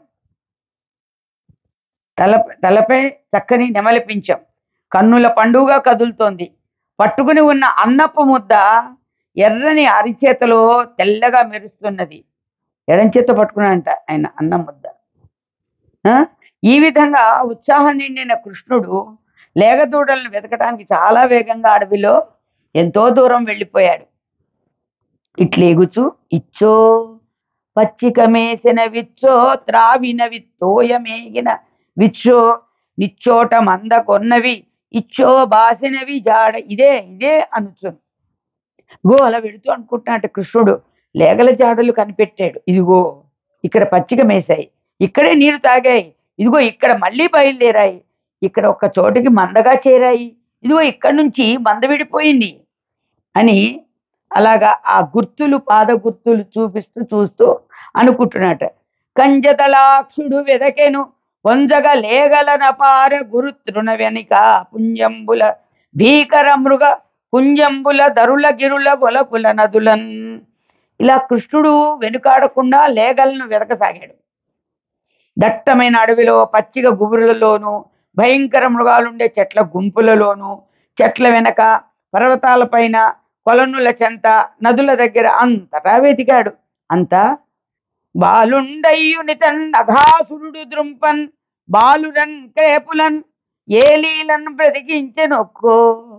తల తలపై చక్కని నెమలి పింఛం కన్నుల పండుగ కదులుతోంది పట్టుకుని ఉన్న అన్నపు ముద్ద ఎర్రని అరిచేతలో తెల్లగా మెరుస్తున్నది ఎడంచేత పట్టుకున్నాడంట ఆయన అన్నం ముద్ద ఆ? ఈ విధంగా ఉత్సాహం నిండిన కృష్ణుడు లేగదూడలను వెతకడానికి చాలా వేగంగా అడవిలో ఎంతో దూరం వెళ్ళిపోయాడు ఇట్లేగుచు ఇచ్చో పచ్చిక మేసిన విచ్చో త్రావిన విత్తోయమేగిన విచ్చో నిచ్చోట మంద కొన్నవి ఇచ్చో బాసినవి జాడ ఇదే ఇదే అనుచు గో అలా వెళుతూ అనుకుంటున్నట్టు కృష్ణుడు లేగల జాడలు కనిపెట్టాడు ఇదిగో ఇక్కడ పచ్చిక మేసాయి ఇక్కడే నీరు తాగాయి ఇదిగో ఇక్కడ మళ్ళీ బయలుదేరాయి ఇక్కడ ఒక చోటికి మందగా చేరాయి ఇదిగో ఇక్కడ నుంచి మంద విడిపోయింది అని అలాగా ఆ గుర్తులు పాద గుర్తులు చూపిస్తూ చూస్తూ అనుకుంటున్నట కంజతలాక్షుడు వెదకెను వంజగ లేగలన పార గురు తృణ వెనుక పుంజంబుల భీకర మృగ పుంజంబుల దరుల గిరుల గొలకుల నదులన్ ఇలా కృష్ణుడు వెనుకాడకుండా లేగలను వెతకసాగాడు దట్టమైన అడవిలో పచ్చిక గుబురులలోనూ భయంకర మృగాలుండే చెట్ల గుంపులలోనూ చెట్ల వెనక పర్వతాలపైన కొలనుల చెంత నదుల దగ్గర అంతటా వెతికాడు అంతా బాలుండయ్యునితన్ అఘాసురుడు ద్రుంపన్ బాలురన్ క్రేపులన్ ఏలీలన్ బ్రతికించెనొక్కో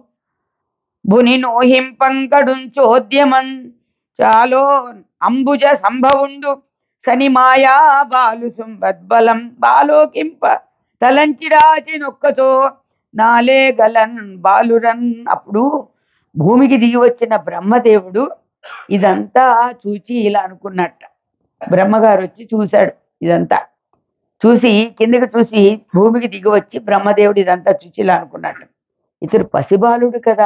భుని నోహింపంకడుం చోద్యమన్ చాలో అంబుజ సంభవుండు శని మాయా బాలు సుంబద్బలం బాలోకింప తలంచిరాచి నొక్కతో నాలే గలన్ బాలురన్ అప్పుడు భూమికి దిగి వచ్చిన బ్రహ్మదేవుడు ఇదంతా చూచి ఇలా అనుకున్నట్ట బ్రహ్మగారు వచ్చి చూశాడు ఇదంతా చూసి కిందకి చూసి భూమికి దిగి వచ్చి బ్రహ్మదేవుడు ఇదంతా చూచి ఇలా అనుకున్నట్టు ఇతడు పసిబాలుడు కదా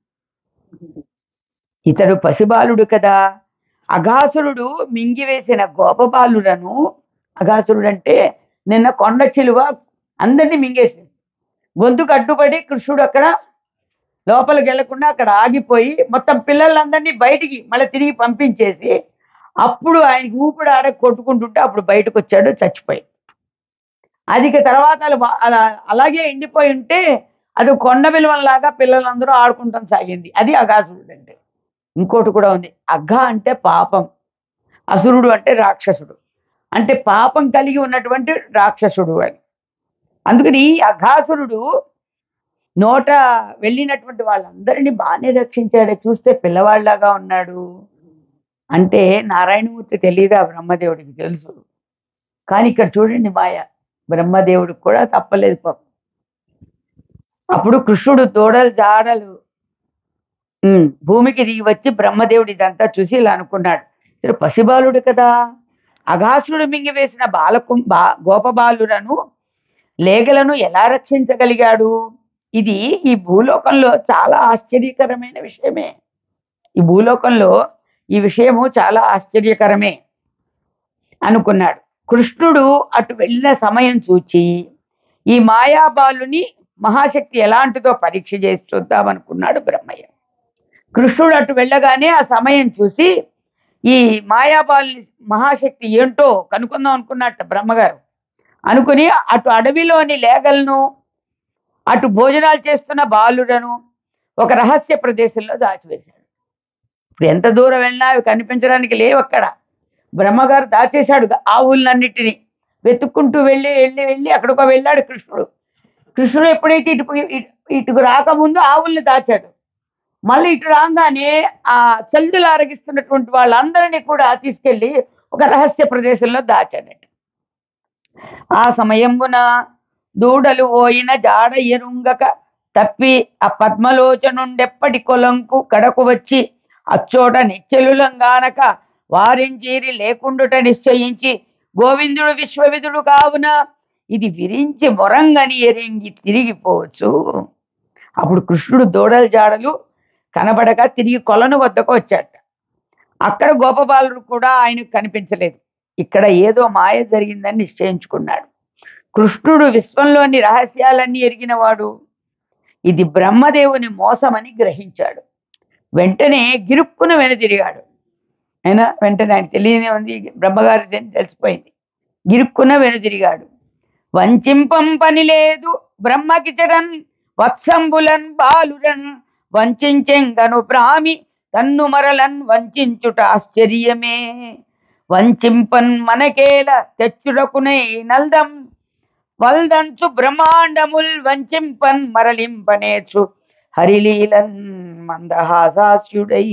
ఇతడు పసిబాలుడు కదా అఘాసురుడు మింగివేసిన గోపబాలులను అఘాసురుడు అంటే నిన్న కొండ చిలువ అందరినీ మింగేసింది గొంతుకు అడ్డుపడి కృష్ణుడు అక్కడ లోపలికి వెళ్లకుండా అక్కడ ఆగిపోయి మొత్తం పిల్లలందరినీ బయటికి మళ్ళీ తిరిగి పంపించేసి అప్పుడు ఆయనకి ఊపిరి ఆడ కొట్టుకుంటుంటే అప్పుడు బయటకు వచ్చాడు చచ్చిపోయి అది ఇక తర్వాత అలా వా- అలా అలాగే ఎండిపోయి ఉంటే అది కొండ విలువలాగా పిల్లలందరూ ఆడుకుంటాం సాగింది అది అగాసురుడు అంటే ఇంకోటి కూడా ఉంది అఘ అంటే పాపం అసురుడు అంటే రాక్షసుడు అంటే పాపం కలిగి ఉన్నటువంటి రాక్షసుడు అని అందుకని ఈ అఘాసురుడు నోట వెళ్ళినటువంటి వాళ్ళందరినీ బాగానే రక్షించాడే చూస్తే పిల్లవాళ్ళలాగా ఉన్నాడు అంటే నారాయణమూర్తి తెలియదా బ్రహ్మదేవుడికి తెలుసు కానీ ఇక్కడ చూడండి మాయ బ్రహ్మదేవుడికి కూడా తప్పలేదు పాపం అప్పుడు కృష్ణుడు దూడలు జాడలు ఉమ్, భూమికి దిగి వచ్చి బ్రహ్మదేవుడు ఇదంతా చూసి ఇలా అనుకున్నాడు ఇతడు పసిబాలుడు కదా అఘాసురుడు మింగివేసిన బాలకు బా గోపబాలులను లేగలను ఎలా రక్షించగలిగాడు ఇది ఈ భూలోకంలో చాలా ఆశ్చర్యకరమైన విషయమే ఈ భూలోకంలో ఈ విషయము చాలా ఆశ్చర్యకరమే అనుకున్నాడు కృష్ణుడు అటు వెళ్ళిన సమయం చూచి ఈ మాయాబాలుని మహాశక్తి ఎలాంటిదో పరీక్ష చేసి చూద్దామనుకున్నాడు బ్రహ్మయ్య కృష్ణుడు అటు వెళ్ళగానే ఆ సమయం చూసి ఈ మాయాబాలుని మహాశక్తి ఏంటో కనుక్కుందాం అనుకున్నట్ట బ్రహ్మగారు అనుకుని అటు అడవిలోని లేగలను అటు భోజనాలు చేస్తున్న బాలులను ఒక రహస్య ప్రదేశంలో దాచివేశాడు ఇప్పుడు ఎంత దూరం వెళ్ళినా అవి కనిపించడానికి లేవు అక్కడ బ్రహ్మగారు దాచేశాడు ఆవులన్నిటినీ వెతుక్కుంటూ వెళ్ళి వెళ్ళి వెళ్ళి అక్కడికో వెళ్ళాడు కృష్ణుడు కృష్ణుడు ఎప్పుడైతే ఇటు ఇటు- ఇటుకు రాకముందు ఆవుల్ని దాచాడు మళ్ళీ ఇటు రాగానే ఆ చల్లులు ఆరగిస్తున్నటువంటి వాళ్ళందరినీ కూడా తీసుకెళ్ళి ఒక రహస్య ప్రదేశంలో దాచాడట ఆ సమయమున దూడలు ఓయిన జాడ ఎరుంగక తప్పి ఆ పద్మలోచనుండెప్పటి కొలంకు కడకు వచ్చి అచ్చోట నిశ్చలులంగానక వారించీరి లేకుండుట నిశ్చయించి గోవిందుడు విశ్వవిధుడు కావున ఇది విరించి మొరంగని ఎరింగి తిరిగిపోవచ్చు అప్పుడు కృష్ణుడు దూడల జాడలు కనబడక తిరిగి కొలను వద్దకు వచ్చాట అక్కడ గోపబాలుడు కూడా ఆయనకు కనిపించలేదు ఇక్కడ ఏదో మాయ జరిగిందని నిశ్చయించుకున్నాడు కృష్ణుడు విశ్వంలోని రహస్యాలన్నీ ఎరిగినవాడు ఇది బ్రహ్మదేవుని మోసమని గ్రహించాడు వెంటనే గిరుక్కున వెనుదిరిగాడు అయినా వెంటనే ఆయన తెలియనే ఉంది బ్రహ్మగారి తెలిసిపోయింది గిరుక్కున వెనుదిరిగాడు వంచింపం పని లేదు బ్రహ్మకిచడన్ వత్సంబులన్ బాలురన్ వంచెంగను బ్రాహ్మి తన్ను మరలన్ వంచుట ఆశ్చర్యమే వంచింపన్ మనకేల తెచ్చుడకునే నల్దం వల్దంచు బ్రహ్మాండముల్ వంచింపన్ మరలింపనేచు హరిలీలన్ మందహాసాస్యుడై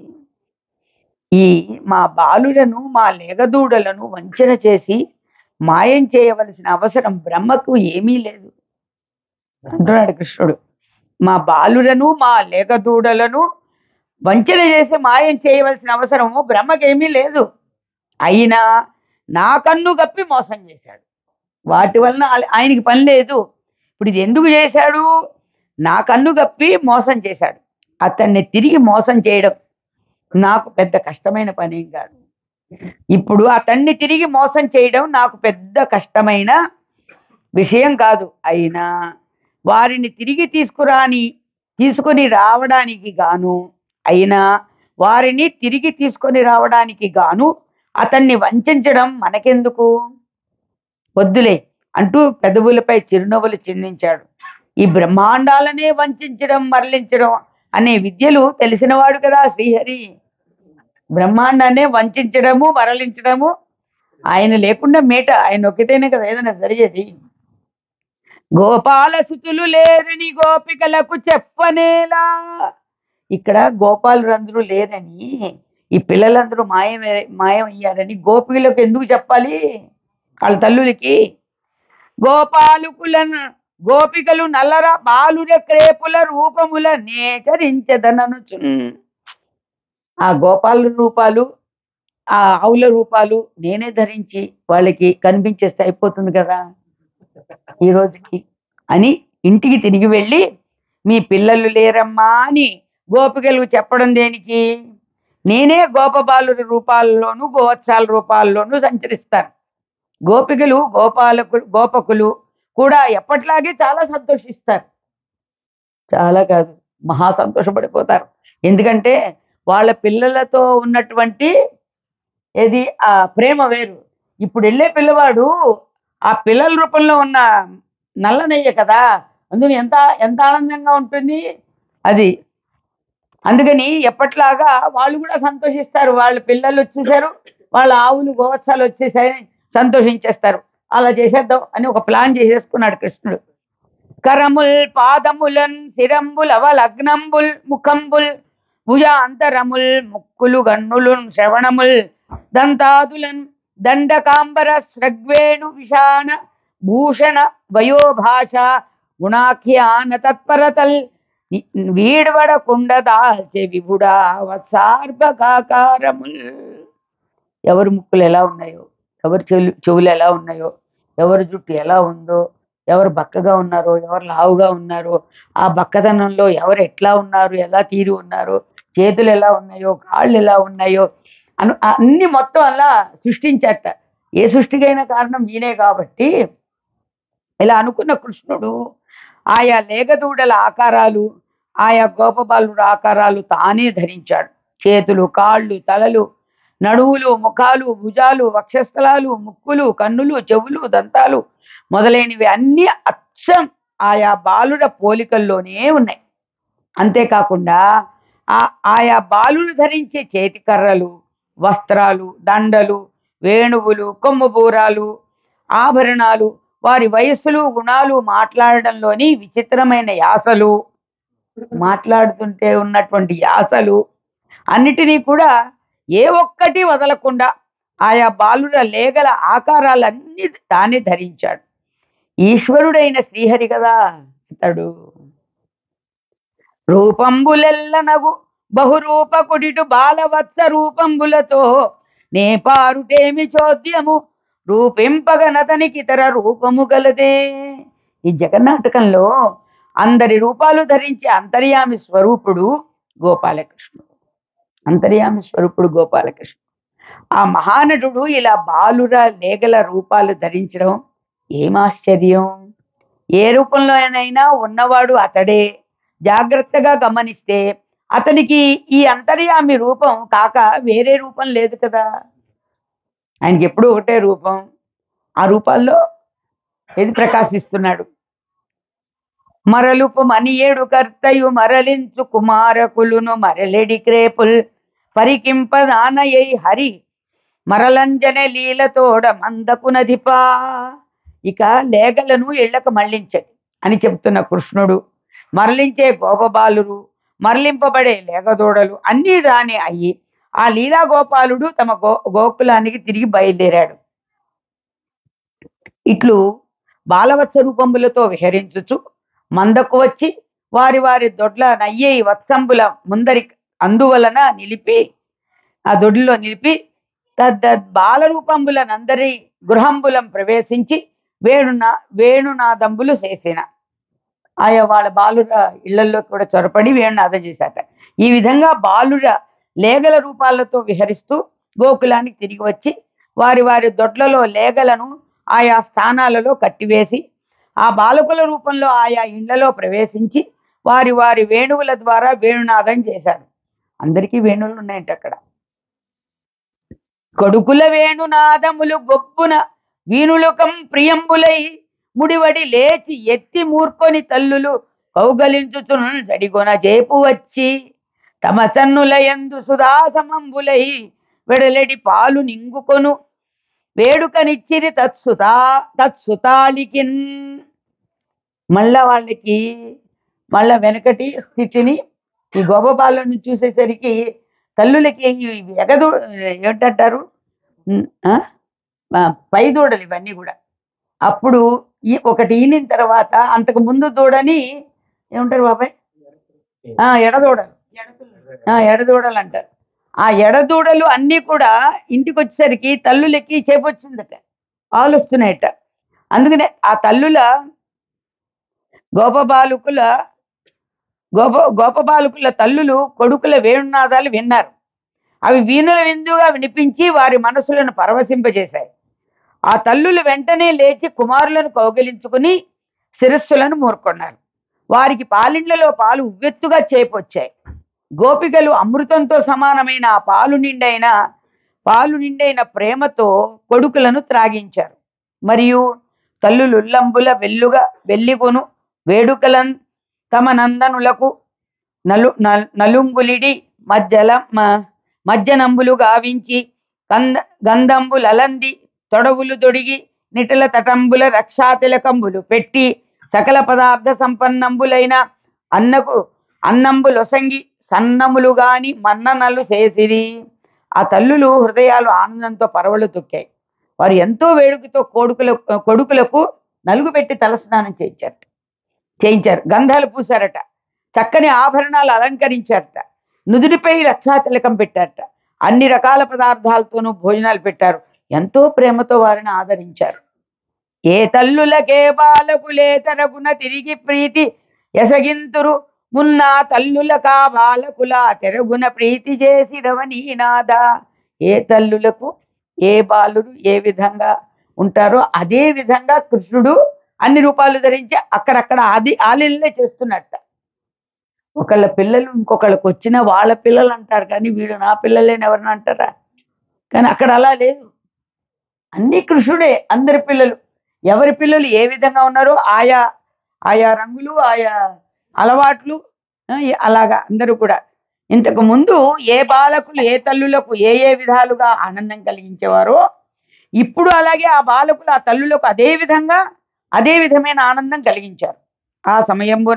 ఈ మా బాలులను మా లేగదూడలను వంచన చేసి మాయం చేయవలసిన అవసరం బ్రహ్మకు ఏమీ లేదు అంటున్నాడు కృష్ణుడు మా బాలులను మా లేగదూడలను వంచన చేసి మాయం చేయవలసిన అవసరము బ్రహ్మకేమీ లేదు అయినా నా కన్ను గప్పి మోసం చేశాడు వాటి వలన ఆయ- ఆయనకి పని లేదు ఇప్పుడు ఇది ఎందుకు చేశాడు నా కన్ను గప్పి మోసం చేశాడు అతన్ని తిరిగి మోసం చేయడం నాకు పెద్ద కష్టమైన పని ఏం కాదు ఇప్పుడు అతన్ని తిరిగి మోసం చేయడం నాకు పెద్ద కష్టమైన విషయం కాదు అయినా వారిని తిరిగి తీసుకురాని తీసుకొని రావడానికి గాను అయినా వారిని తిరిగి తీసుకొని రావడానికి గాను అతన్ని వంచడం మనకెందుకు వద్దులే అంటూ పెదవులపై చిరునవ్వులు చిందించాడు ఈ బ్రహ్మాండాలనే వంచడం మరలించడం అనే విద్యలు తెలిసినవాడు కదా శ్రీహరి బ్రహ్మాండాన్నే వంచడము మరలించడము ఆయన లేకుండా మేట ఆయన ఒక్కతేనే కదా ఏదైనా జరిగేది గోపాల సుతులు లేరని గోపికలకు చెప్పనేలా ఇక్కడ గోపాలురందరూ లేరని ఈ పిల్లలందరూ మాయం మాయం అయ్యారని గోపికలకు ఎందుకు చెప్పాలి వాళ్ళ తల్లులకి గోపాలుకులను గోపికలు నల్లర బాలుర క్రేపుల రూపముల నేచరించదనను ఆ గోపాల రూపాలు ఆ ఆవుల రూపాలు నేనే ధరించి వాళ్ళకి కనిపించేస్తే అయిపోతుంది కదా ఈ రోజుకి అని ఇంటికి తిరిగి వెళ్ళి మీ పిల్లలు లేరమ్మా అని గోపికలు చెప్పడం దేనికి నేనే గోపబాలుల రూపాల్లోనూ గోవత్సాల రూపాల్లోనూ సంచరిస్తాను గోపికలు గోపాలకు గోపకులు కూడా ఎప్పటిలాగే చాలా సంతోషిస్తారు చాలా కాదు మహా సంతోషపడిపోతారు ఎందుకంటే వాళ్ళ పిల్లలతో ఉన్నటువంటి ఏది ఆ ప్రేమ వేరు ఇప్పుడు వెళ్ళే పిల్లవాడు ఆ పిల్లల రూపంలో ఉన్న నల్లనయ్య కదా అందుకని ఎంత ఎంత ఆనందంగా ఉంటుంది అది అందుకని ఎప్పట్లాగా వాళ్ళు కూడా సంతోషిస్తారు వాళ్ళ పిల్లలు వచ్చేసారు వాళ్ళ ఆవులు గోవత్సాలు వచ్చేసాయని సంతోషించేస్తారు అలా చేసేద్దాం అని ఒక ప్లాన్ చేసేసుకున్నాడు కృష్ణుడు కరముల్ పాదములన్ శిరంబుల్ అవలగ్నంబుల్ ముఖంబుల్ భుజాంతరముల్ ముక్కులు గన్నులున్ శ్రవణముల్ దంతాదులన్ దండకాంబర స్రగ్వేణు విషాణ భూషణ వయోభాష గుణాఖ్యాన తత్పరతల్ వీడవడకుండ దాల్చే విభుడా వత్సార్భకాకారముల్ ఎవరి ముక్కులు ఎలా ఉన్నాయో ఎవరి చెవులు చెవులు ఎలా ఉన్నాయో ఎవరి జుట్టు ఎలా ఉందో ఎవరు బక్కగా ఉన్నారో ఎవరు లావుగా ఉన్నారో ఆ బక్కదనంలో ఎవరు ఎట్లా ఉన్నారు ఎలా తీరి ఉన్నారు చేతులు ఎలా ఉన్నాయో కాళ్ళు ఎలా ఉన్నాయో అను అన్ని మొత్తం అలా సృష్టించట ఏ సృష్టికైనా కారణం ఈయనే కాబట్టి ఇలా అనుకున్న కృష్ణుడు ఆయా లేగదూడల ఆకారాలు ఆయా గోపబాలుడు ఆకారాలు తానే ధరించాడు చేతులు కాళ్ళు తలలు నడువులు ముఖాలు భుజాలు వక్షస్థలాలు ముక్కులు కన్నులు చెవులు దంతాలు మొదలైనవి అన్నీ అచ్చం ఆయా బాలుడ పోలికల్లోనే ఉన్నాయి అంతేకాకుండా ఆ ఆయా బాలుడు ధరించే చేతి కర్రలు వస్త్రాలు దండలు వేణువులు కొమ్ముబూరాలు ఆభరణాలు వారి వయస్సులు గుణాలు మాట్లాడడంలోని విచిత్రమైన యాసలు మాట్లాడుతుంటే ఉన్నటువంటి యాసలు అన్నిటినీ కూడా ఏ ఒక్కటి వదలకుండా ఆయా బాలుర లేగల ఆకారాలన్నీ తానే ధరించాడు ఈశ్వరుడైన శ్రీహరి కదా ఇతడు రూపంబులెల్లనగు బహురూపకుడిటు బాలవత్స రూపంబులతో నే పారుటేమి చోద్యము రూపింపగనతనికి ఇతర రూపము గలదే ఈ జగన్నాటకంలో అందరి రూపాలు ధరించి అంతర్యామి స్వరూపుడు గోపాలకృష్ణుడు అంతర్యామి స్వరూపుడు గోపాలకృష్ణుడు ఆ మహానటుడు ఇలా బాలుర లేగల రూపాలు ధరించడం ఏం ఆశ్చర్యం ఏ రూపంలోనైనా ఉన్నవాడు అతడే జాగ్రత్తగా గమనిస్తే అతనికి ఈ అంతర్యామి రూపం కాక వేరే రూపం లేదు కదా ఆయనకి ఎప్పుడూ ఒకటే రూపం ఆ రూపాల్లో ఏది ప్రకాశిస్తున్నాడు మరలుపు మనియేడు కర్తయు మరలించు కుమారకులును మరలెడి క్రేపుల్ పరికింపదానయై హరి మరలంజన లీలతోడ మందకు నదిపా ఇక లేగలను ఇళ్లకు మళ్ళించండి అని చెప్తున్న కృష్ణుడు మరలించే గోపబాలురు మరలింపబడే లేగదూడలు అన్నీ దాని అయ్యి ఆ లీలా గోపాలుడు తమ గో గోకులానికి తిరిగి బయలుదేరాడు ఇట్లు బాలవత్స రూపములతో విహరించుచు మందకు వచ్చి వారి వారి దొడ్ల నయ్యే వత్సంబుల ముందరి అందువలన నిలిపి ఆ దొడ్లో నిలిపి తద్దద్ బాలరూపంబులనందరి గృహంబులం ప్రవేశించి వేణున వేణునాదంబులు చేసిన ఆయా వాళ్ళ బాలుర ఇళ్లలో కూడా చొరపడి వేణునాదం చేశాట ఈ విధంగా బాలుర లేగల రూపాలతో విహరిస్తూ గోకులానికి తిరిగి వచ్చి వారి వారి దొడ్లలో లేగలను ఆయా స్థానాలలో కట్టివేసి ఆ బాలకుల రూపంలో ఆయా ఇళ్లలో ప్రవేశించి వారి వారి వేణువుల ద్వారా వేణునాదం చేశాడు అందరికీ వేణువులు ఉన్నాయంట అక్కడ కొడుకుల వేణునాదములు గొప్పున వీణులుకం ప్రియంబులై ముడివడి లేచి ఎత్తి మూర్కొని తల్లులు కౌగలించుచును జడిగొన జేపు వచ్చి తమ చన్నులయందు సుధాసమంబులై వెడలెడి పాలు నింగుకొను వేడుకనిచ్చిరి తత్సుతా తత్సుతాళికిన్ మళ్ళా వాళ్ళకి మళ్ళా వెనకటి స్థితిని ఈ గోపబాలను చూసేసరికి తల్లులకి ఈ ఎగదు ఏంటంటారు ఉమ్, ఆ? ఆ, పై దూడలు ఇవన్నీ కూడా అప్పుడు ఈ ఒకటి ఈనిన తర్వాత అంతకు ముందు దూడని ఏమంటారు బాబాయ్ ఆ, ఎడదూడలు ఆ, ఎడదూడలు అంటారు ఆ ఎడదూడలు అన్నీ కూడా ఇంటికి వచ్చేసరికి తల్లులకి చేపొచ్చిందట ఆలు వస్తున్నాయట అందుకనే ఆ తల్లుల గోపబాలుకుల గోప గోపబాలుకుల తల్లులు కొడుకుల వేణునాదాలు విన్నారు అవి వీణుల విందుగా వినిపించి వారి మనసులను పరవశింపజేశాయి ఆ తల్లులు వెంటనే లేచి కుమారులను కౌగిలించుకుని శిరస్సులను మూర్కొన్నారు వారికి పాలిండ్లలో పాలు ఉవ్వెత్తుగా చేపొచ్చాయి గోపికలు అమృతంతో సమానమైన ఆ పాలు నిండైన పాలు నిండైన ప్రేమతో కొడుకులను త్రాగించారు మరియు తల్లులు ఉల్లంబుల వెల్లుగా వెల్లిగును వేడుకలం తమ నందనులకు నలు నల్- నలుంగులిడి మధ్యల మ- మధ్యనంబులు గావించి కంద గంధంబులలంది తొడవులు తొడిగి నిటల తటంబుల రక్షాతిలకంబులు పెట్టి సకల పదార్థ సంపన్నంబులైన అన్నకు అన్నంబులొసంగి సన్నములు గాని మన్ననలు చేసిరి ఆ తల్లులు హృదయాలు ఆనందంతో పరవళ్ళు తొక్కాయి వారు ఎంతో వేడుకతో కొడుకుల కొడుకులకు నలుగు పెట్టి తలస్నానం చేయించారట చేయించారు గంధాలు పూశారట చక్కని ఆభరణాలు అలంకరించారట నుదుటిపై రక్షాతిలకం పెట్టారట అన్ని రకాల పదార్థాలతోనూ భోజనాలు పెట్టారు ఎంతో ప్రేమతో వారిని ఆదరించారు ఏ తల్లులకే బాలకులే తరగున తిరిగి ప్రీతి ఎసగింతురు మున్నా తల్లులకా బాలకుల తెరగున ప్రీతి చేసి రవనీనాద ఏ తల్లులకు ఏ బాలుడు ఏ విధంగా ఉంటారో అదే విధంగా కృష్ణుడు అన్ని రూపాలు ధరించి అక్కడక్కడ ఆది ఆలీలనే చేస్తున్నట్ట ఒకళ్ళ పిల్లలు ఇంకొకళ్ళకి వచ్చిన వాళ్ళ పిల్లలు అంటారు కానీ వీడు నా పిల్లలేని ఎవరిని అంటారా కానీ అక్కడ అలా లేదు అన్ని కృష్ణుడే అందరి పిల్లలు ఎవరి పిల్లలు ఏ విధంగా ఉన్నారో ఆయా ఆయా రంగులు ఆయా అలవాట్లు ఆ, ఏ- అలాగా అందరూ కూడా ఇంతకు ముందు ఏ బాలకులు ఏ తల్లులకు ఏ ఏ విధాలుగా ఆనందం కలిగించేవారో ఇప్పుడు అలాగే ఆ బాలకులు ఆ తల్లులకు అదే విధంగా అదే విధమైన ఆనందం కలిగించారు ఆ సమయంబున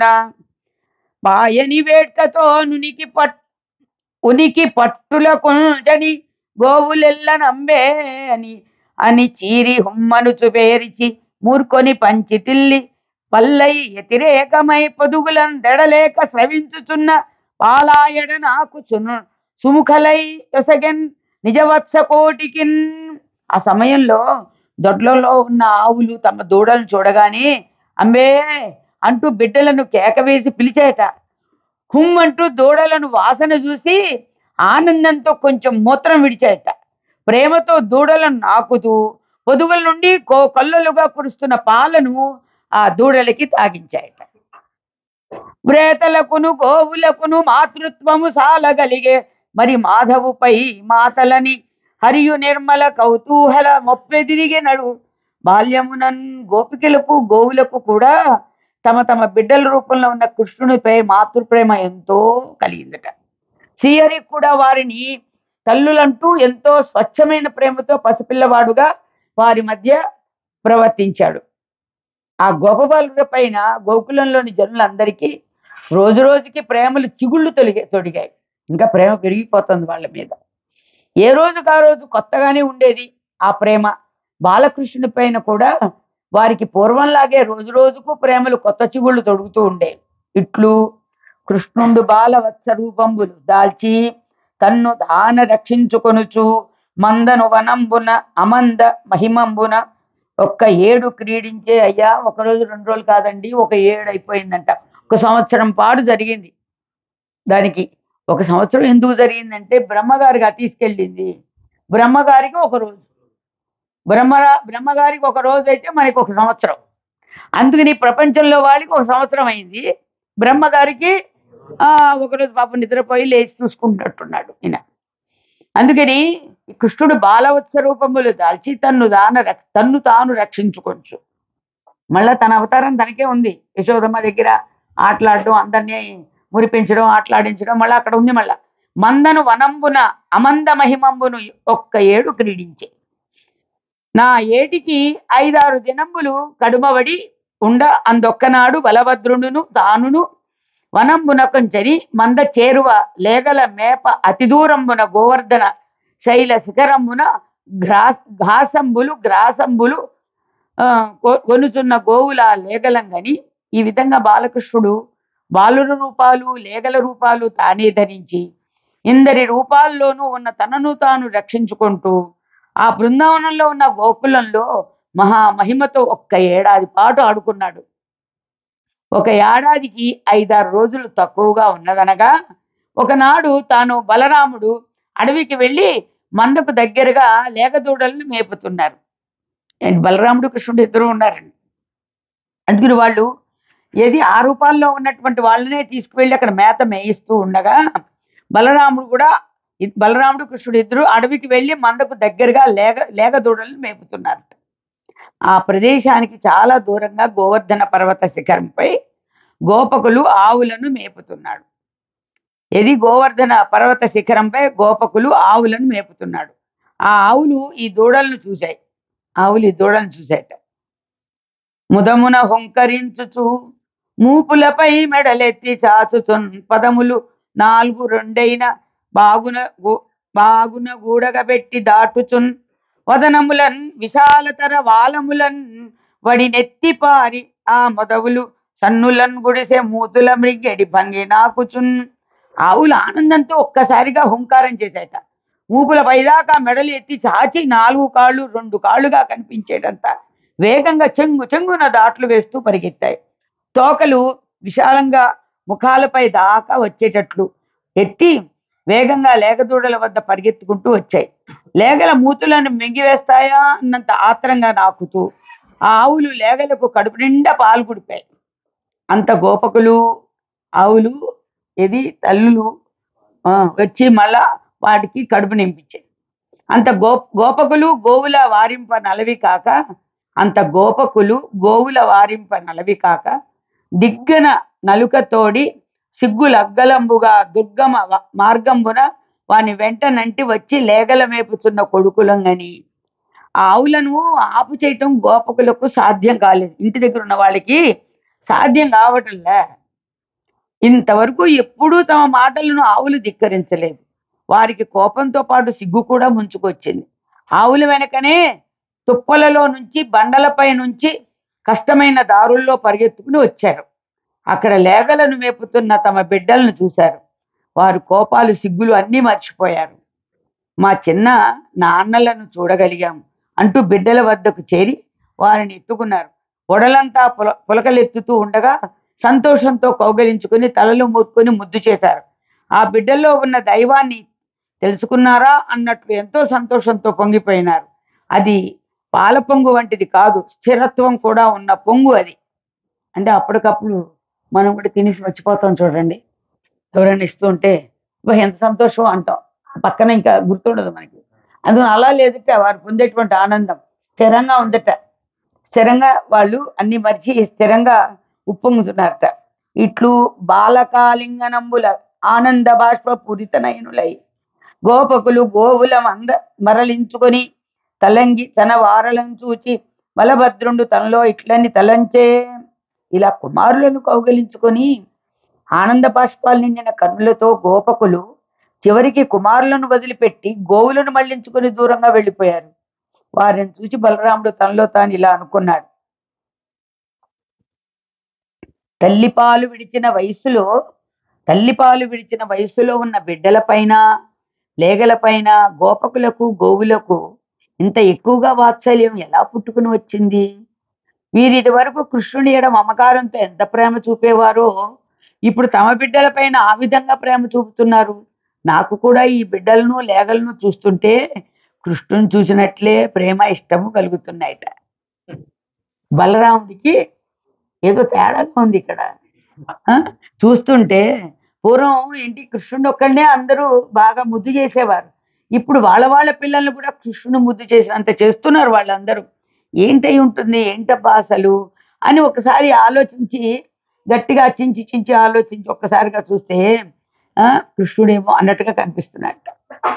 బాయని వేడ్కతో నునికి పట్ ఉనికి పట్టుల కొంజని గోవులెల్ల నంబే అని అని చీరి హుమ్మను చుపేరిచి మూర్కొని పంచి తిల్లి పల్లై వ్యతిరేకమై పొదుగులం దెడలేక స్రవించుచున్న పాలాయడ నాకు చును సుముఖలై ఎసగెన్ నిజవత్స కోటికిన్ ఆ సమయంలో దొడ్లలో ఉన్న ఆవులు తమ దూడలను చూడగానే అంబే అంటూ బిడ్డలను కేకవేసి పిలిచాయట హుమ్ అంటూ దూడలను వాసన చూసి ఆనందంతో కొంచెం మూత్రం విడిచాయట ప్రేమతో దూడలను నాకుతూ పొదుగుల నుండి కో కళ్ళలుగా కురుస్తున్న పాలను ఆ దూడలకి తాగించాయట ప్రేతలకును గోవులకును మాతృత్వము సాలగలిగే మరి మాధవుపై మాతలని హరియు నిర్మల కౌతూహల మొప్పెదిరిగినడు బాల్యమునన్ గోపికలకు గోవులకు కూడా తమ తమ బిడ్డల రూపంలో ఉన్న కృష్ణునిపై మాతృప్రేమ ఎంతో కలిగిందట శ్రీహరి కూడా వారిని తల్లులంటూ ఎంతో స్వచ్ఛమైన ప్రేమతో పసిపిల్లవాడుగా వారి మధ్య ప్రవర్తించాడు ఆ గోపబాలుల పైన గోకులంలోని జనులందరికీ రోజు రోజుకి ప్రేమలు చిగుళ్ళు తొలిగే తొడిగాయి ఇంకా ప్రేమ పెరిగిపోతుంది వాళ్ళ మీద ఏ రోజుకు ఆ రోజు కొత్తగానే ఉండేది ఆ ప్రేమ బాలకృష్ణుని పైన కూడా వారికి పూర్వంలాగే రోజు రోజుకు ప్రేమలు కొత్త చిగుళ్ళు తొడుగుతూ ఉండేవి ఇట్లు కృష్ణుండు బాల వత్స రూపంబులు దాల్చి తన్ను దాన రక్షించుకొనుచు మందను వనంబున అమంద మహిమంబున ఒక్క ఏడు క్రీడించే అయ్యా ఒక రోజు రెండు రోజులు కాదండి ఒక ఏడు అయిపోయిందంట ఒక సంవత్సరం పాటు జరిగింది దానికి ఒక సంవత్సరం ఎందుకు జరిగిందంటే బ్రహ్మగారిగా తీసుకెళ్ళింది బ్రహ్మగారికి ఒక రోజు బ్రహ్మ బ్రహ్మగారికి ఒక రోజు అయితే మనకి ఒక సంవత్సరం అందుకని ప్రపంచంలో వాళ్ళకి ఒక సంవత్సరం అయింది బ్రహ్మగారికి ఆ ఒకరోజు పాపం నిద్రపోయి లేచి చూసుకుంటున్నట్టున్నాడు ఈయన అందుకని ఈ కృష్ణుడు బాలవత్స రూపములు దాల్చి తన్ను దాన రక్- తన్ను తాను రక్షించుకోవచ్చు మళ్ళా తన అవతారం తనకే ఉంది యశోదమ్మ దగ్గర ఆటలాడడం అందరినీ మురిపించడం ఆటలాడించడం మళ్ళీ అక్కడ ఉంది మళ్ళా మందను వనంబున అమంద మహిమంబును ఒక్క ఏడు క్రీడించే నా ఏటికి ఐదారు దినంబులు కడుమబడి ఉండ అందొక్కనాడు బలభద్రుడును తానును వనంబున కొంచని మంద చేరువ లేగల మేప అతి దూరంబున గోవర్ధన శైల శిఖరంబున గ్రాస్ ఘాసంబులు గ్రాసంబులు ఆ, కొ- కొనుచున్న గోవుల లేగలంగని ఈ విధంగా బాలకృష్ణుడు బాలుర రూపాలు లేగల రూపాలు తానే ధరించి ఇందరి రూపాల్లోనూ ఉన్న తనను తాను రక్షించుకుంటూ ఆ బృందావనంలో ఉన్న గోకులంలో మహా మహిమతో ఒక్క ఏడాది పాటు ఆడుకున్నాడు ఒక ఏడాదికి ఐదారు రోజులు తక్కువగా ఉన్నదనగా ఒకనాడు తాను బలరాముడు అడవికి వెళ్ళి మందకు దగ్గరగా లేగదూడలను మేపుతున్నారు ఏంటి బలరాముడు కృష్ణుడు ఇద్దరు ఉన్నారండి అందుకని వాళ్ళు ఏది ఆ రూపాల్లో ఉన్నటువంటి వాళ్ళనే తీసుకువెళ్ళి అక్కడ మేత మేయిస్తూ ఉండగా బలరాముడు కూడా ఇ- బలరాముడు కృష్ణుడు ఇద్దరు అడవికి వెళ్ళి మందకు దగ్గరగా లేగ లేగ దూడలను మేపుతున్నారట ఆ ప్రదేశానికి చాలా దూరంగా గోవర్ధన పర్వత శిఖరంపై గోపకులు ఆవులను మేపుతున్నాడు ఇది గోవర్ధన పర్వత శిఖరంపై గోపకులు ఆవులను మేపుతున్నాడు ఆ ఆవులు ఈ దూడలను చూశాయి ఆవులు ఈ దూడలను చూశాయట ముదమున హుంకరించుచు మూపులపై మెడలెత్తి చాచుచున్ పదములు నాలుగు రెండైన బాగున గు- బాగున గూడగబెట్టి దాటుచున్ వదనములన్ విశాలతర వాలములన్ వడి నెత్తి పారి ఆ మొదవులు సన్నులన్ గుడిసె మూతుల మృంగెడి భంగి నాకుచున్ ఆవులు ఆనందంతో ఒక్కసారిగా హుంకారం చేశాయట మూపుల పైదాకా మెడలు ఎత్తి చాచి నాలుగు కాళ్ళు రెండు కాళ్ళుగా కనిపించేటంత వేగంగా చెంగు చెంగున దాట్లు వేస్తూ పరిగెత్తాయి తోకలు విశాలంగా ముఖాలపై దాకా వచ్చేటట్లు ఎత్తి వేగంగా లేగదూడల వద్ద పరిగెత్తుకుంటూ వచ్చాయి లేగల మూతులను మింగివేస్తాయా అన్నంత ఆత్రంగా నాకుతూ ఆ ఆవులు లేగలకు కడుపు నిండా పాలు కుడిపాయి అంత గోపకులు ఆవులు ఇది తల్లులు ఆ, వచ్చి మళ్ళా వాటికి కడుపు నింపించాయి అంత గో గోపకులు గోవుల వారింప నలవి కాక అంత గోపకులు గోవుల వారింప నలవి కాక దిగ్గన నలుకతోడి సిగ్గులగ్గలంబుగా దుర్గమ వ- మార్గంబున వాని వెంట నంటి వచ్చి లేగల మేపుచున్న కొడుకులంగని ఆ ఆవులను ఆపు చేయటం గోపకులకు సాధ్యం కాలేదు ఇంటి దగ్గర ఉన్న వాళ్ళకి సాధ్యం కావటంలే ఇంతవరకు ఎప్పుడూ తమ మాటలను ఆవులు ధిక్కరించలేదు వారికి కోపంతో పాటు సిగ్గు కూడా ముంచుకొచ్చింది ఆవుల వెనకనే తుప్పలలో నుంచి బండలపై నుంచి కష్టమైన దారుల్లో పరిగెత్తుకుని వచ్చారు అక్కడ లేగలను మేపుతున్న తమ బిడ్డలను చూశారు వారు కోపాలు సిగ్గులు అన్నీ మర్చిపోయారు మా చిన్న నాన్నలను చూడగలిగాం అంటూ బిడ్డల వద్దకు చేరి వారిని ఎత్తుకున్నారు ఒడలంతా పుల పులకలెత్తుతూ ఉండగా సంతోషంతో కౌగలించుకుని తలలు మూర్కొని ముద్దు చేశారు ఆ బిడ్డల్లో ఉన్న దైవాన్ని తెలుసుకున్నారా అన్నట్లు ఎంతో సంతోషంతో పొంగిపోయినారు అది పాల పొంగు వంటిది కాదు స్థిరత్వం కూడా ఉన్న పొంగు అది అంటే అప్పటికప్పుడు మనం కూడా తినేసి మర్చిపోతాం చూడండి ఎవరైనా ఇస్తూ ఉంటే "అబ్బా, ఎంత సంతోషం అంటాం పక్కన ఇంకా గుర్తుండదు మనకి అందుకని అలా లేదట వారు పొందేటువంటి ఆనందం స్థిరంగా ఉందట స్థిరంగా వాళ్ళు అన్ని మర్చి స్థిరంగా ఉప్పొంగుతున్నారట ఇట్లు బాలకాలింగనంబుల ఆనంద బాష్ప పూరితనయనులై గోపకులు గోవుల మంద మరలించుకొని తలంగి తన వారలను చూచి బలభద్రుండు తనలో ఇట్లని తలంచే ఇలా కుమారులను కౌగలించుకొని ఆనంద బాష్పాలు నిండిన కన్నులతో గోపకులు చివరికి కుమారులను వదిలిపెట్టి గోవులను మళ్లించుకొని దూరంగా వెళ్ళిపోయారు వారిని చూసి బలరాముడు తనలో తాను ఇలా అనుకున్నాడు తల్లిపాలు విడిచిన వయసులో తల్లిపాలు విడిచిన వయసులో ఉన్న బిడ్డలపైన లేగలపైన గోపకులకు గోవులకు ఇంత ఎక్కువగా వాత్సల్యం ఎలా పుట్టుకుని వచ్చింది వీరు ఇదివరకు కృష్ణుని ఎడ మమకారంతో ఎంత ప్రేమ చూపేవారో ఇప్పుడు తమ బిడ్డలపైన ఆ విధంగా ప్రేమ చూపుతున్నారు నాకు కూడా ఈ బిడ్డలను లేగలను చూస్తుంటే కృష్ణుని చూసినట్లే ప్రేమ ఇష్టము కలుగుతున్నాయట బలరాముడికి ఏదో తేడాగా ఉంది ఇక్కడ ఆ? చూస్తుంటే పూర్వం ఏంటి కృష్ణుడు ఒక్కళ్ళనే అందరూ బాగా ముద్దు చేసేవారు ఇప్పుడు వాళ్ళ వాళ్ళ పిల్లల్ని కూడా కృష్ణుడు ముద్దు చేసినంత చేస్తున్నారు వాళ్ళందరూ ఏంటై ఉంటుంది ఏంటబ్బా అసలు అని ఒకసారి ఆలోచించి గట్టిగా చించి చించి ఆలోచించి ఒక్కసారిగా చూస్తే ఆ కృష్ణుడేమో అన్నట్టుగా కనిపిస్తున్నట్ట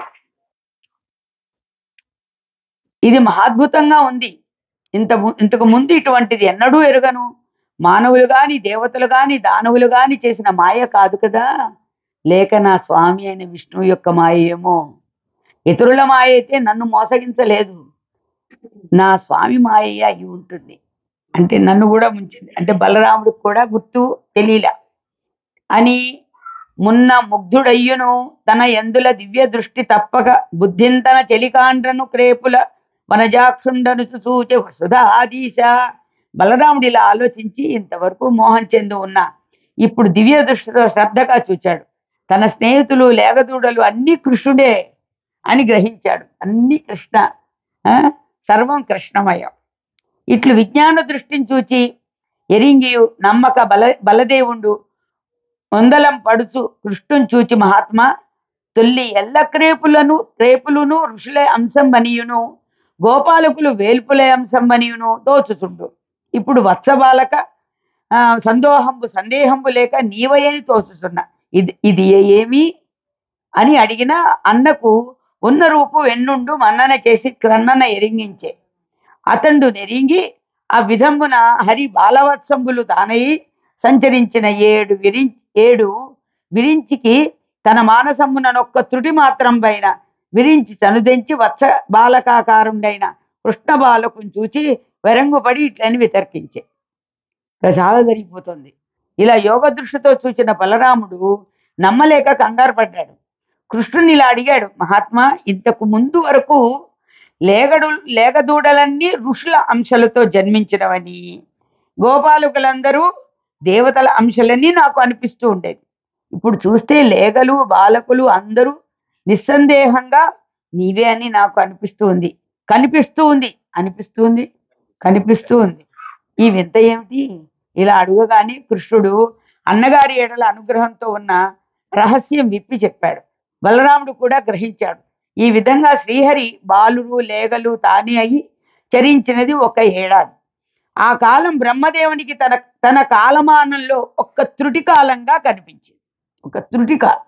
ఇది మహాద్భుతంగా ఉంది ఇంత ము- ఇంతకు ముందు ఇటువంటిది ఎన్నడూ ఎరుగను మానవులు గాని దేవతలు గాని దానవులు గాని చేసిన మాయ కాదు కదా లేక నా స్వామి అయిన విష్ణువు యొక్క మాయ ఏమో ఇతరుల మాయ అయితే నన్ను మోసగించలేదు నా స్వామి మాయ అయి ఉంటుంది అంటే నన్ను కూడా ముంచింది అంటే బలరాముడికి కూడా గుర్తు తెలియలే అని మున్న ముగ్ధుడయ్యును తన ఎందుల దివ్య దృష్టి తప్పక బుద్ధింతన చెలికాండ్రను క్రేపుల వనజాక్షుండను చూచే వసుధాదీశ బలరాముడు ఇలా ఆలోచించి ఇంతవరకు మోహన్ చెందు ఉన్న ఇప్పుడు దివ్య దృష్టితో శ్రద్ధగా చూచాడు తన స్నేహితులు లేగదూడలు అన్ని కృష్ణుడే అని గ్రహించాడు అన్ని కృష్ణ ఆ? సర్వం కృష్ణమయం ఇట్లు విజ్ఞాన దృష్టిని చూచి ఎరింగియు నమ్మక బల బలదేవుండు వందలం పడుచు కృష్ణుని చూచి మహాత్మా తొల్లి ఎల్ల క్రేపులను క్రేపులును ఋషుల అంశం మనియును గోపాలకులు వేల్పుల అంశం మనియును తోచుచుండు ఇప్పుడు వత్సబాలక ఆ, సందోహంబు సందేహంబు లేక నీవయని తోచుతున్నా ఇది ఇది ఏమి అని అడిగిన అన్నకు ఉన్న రూపు వెన్నుండు మన్నన చేసి క్రన్నన ఎరింగించే అతండు నెరింగి ఆ విధంబున హరి బాలవత్సంబులు తానయి సంచరించిన ఏడు విరి ఏడు విరించికి తన మానసముననొక్క త్రుటి మాత్రం పైన విరించి చనుదెంచి వత్స బాలకాకారుండైన కృష్ణ బాలకుని చూచి వెరంగుపడి ఇట్లని వితర్కించే ఇక్కడ చాలా జరిగిపోతుంది ఇలా యోగ దృష్టితో చూచిన బలరాముడు నమ్మలేక కంగారు పడ్డాడు కృష్ణుని ఇలా అడిగాడు మహాత్మా ఇంతకు ముందు వరకు లేగడు లేగదూడలన్నీ ఋషుల అంశాలతో జన్మించినవని గోపాలకులందరూ దేవతల అంశాలని నాకు అనిపిస్తూ ఉండేది ఇప్పుడు చూస్తే లేగలు బాలకులు అందరూ నిస్సందేహంగా నీవే అని నాకు అనిపిస్తూ ఉంది కనిపిస్తూ ఉంది అనిపిస్తూ ఉంది కనిపిస్తూ ఉంది ఈ వింత ఏమిటి ఇలా అడుగగానే కృష్ణుడు అన్నగారి ఏడల అనుగ్రహంతో ఉన్న రహస్యం విప్పి చెప్పాడు బలరాముడు కూడా గ్రహించాడు ఈ విధంగా శ్రీహరి బాలురు లేగలు తానే అయి చరించినది ఒక ఏడాది ఆ కాలం బ్రహ్మదేవునికి తన తన కాలమానంలో ఒక్క త్రుటి కాలంగా కనిపించింది ఒక త్రుటి కాలం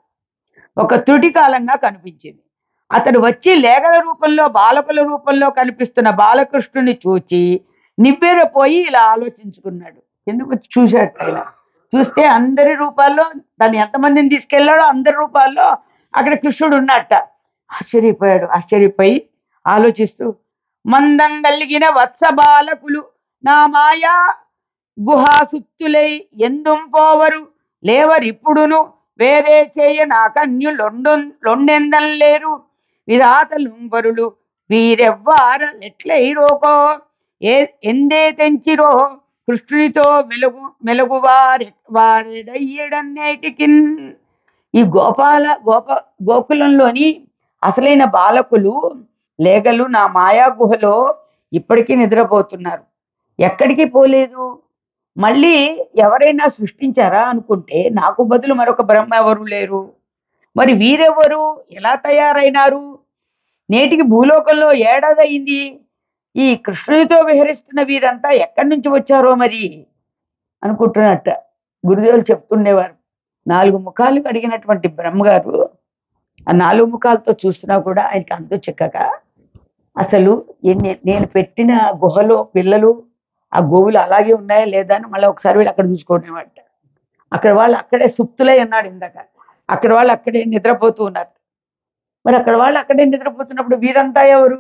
ఒక త్రుటి కాలంగా కనిపించింది అతడు వచ్చి లేగల రూపంలో బాలకుల రూపంలో కనిపిస్తున్న బాలకృష్ణుని చూచి నివ్వెరపోయి ఇలా ఆలోచించుకున్నాడు ఎందుకు చూశాడు ఆయన చూస్తే అందరి రూపాల్లో తను ఎంతమందిని తీసుకెళ్ళాడో అందరి రూపాల్లో అక్కడ కృష్ణుడు ఉన్నట్ట ఆశ్చర్యపోయాడు ఆశ్చర్యపోయి ఆలోచిస్తూ మందం కలిగిన వత్స బాలకులు నా మాయా గుహాసుత్తులై ఎందుం పోవరు లేవరిప్పుడును వేరే చేయ నా కన్యు లొండు లొండెందం లేరు విధాతలుంబరులు వీరెవ్వారలెట్లైరోకో ఏ ఎందే తెంచిరో కృష్ణునితో మెలుగు మెలుగు వారి వారెడయ్యడన్నేటికిన్ ఈ గోపాల గోప గోకులంలోని అసలైన బాలకులు లేగలు నా మాయా గుహలో ఇప్పటికీ నిద్రపోతున్నారు ఎక్కడికి పోలేదు మళ్ళీ ఎవరైనా సృష్టించారా అనుకుంటే నాకు బదులు మరొక బ్రహ్మ ఎవరు లేరు మరి వీరెవరు ఎలా తయారైనారు నేటికి భూలోకంలో ఏడాది అయింది ఈ కృష్ణునితో విహరిస్తున్న వీరంతా ఎక్కడి నుంచి వచ్చారో మరి అనుకుంటున్నట్ట గురుదేవులు చెప్తుండేవారు నాలుగు ముఖాలు అడిగినటువంటి బ్రహ్మగారు ఆ నాలుగు ముఖాలతో చూస్తున్నా కూడా ఆయనకి అంతు చిక్కక అసలు ఎన్ని- నేను పెట్టిన గుహలో పిల్లలు ఆ గోవులు అలాగే ఉన్నాయా లేదా అని మళ్ళీ ఒకసారి వీళ్ళు అక్కడ చూసుకోవడం అక్కడ వాళ్ళు అక్కడే సుప్తులై ఉన్నాడు ఇందాక అక్కడ వాళ్ళు అక్కడే నిద్రపోతూ ఉన్నారు మరి అక్కడ వాళ్ళు అక్కడే నిద్రపోతున్నప్పుడు వీరంతా ఎవరు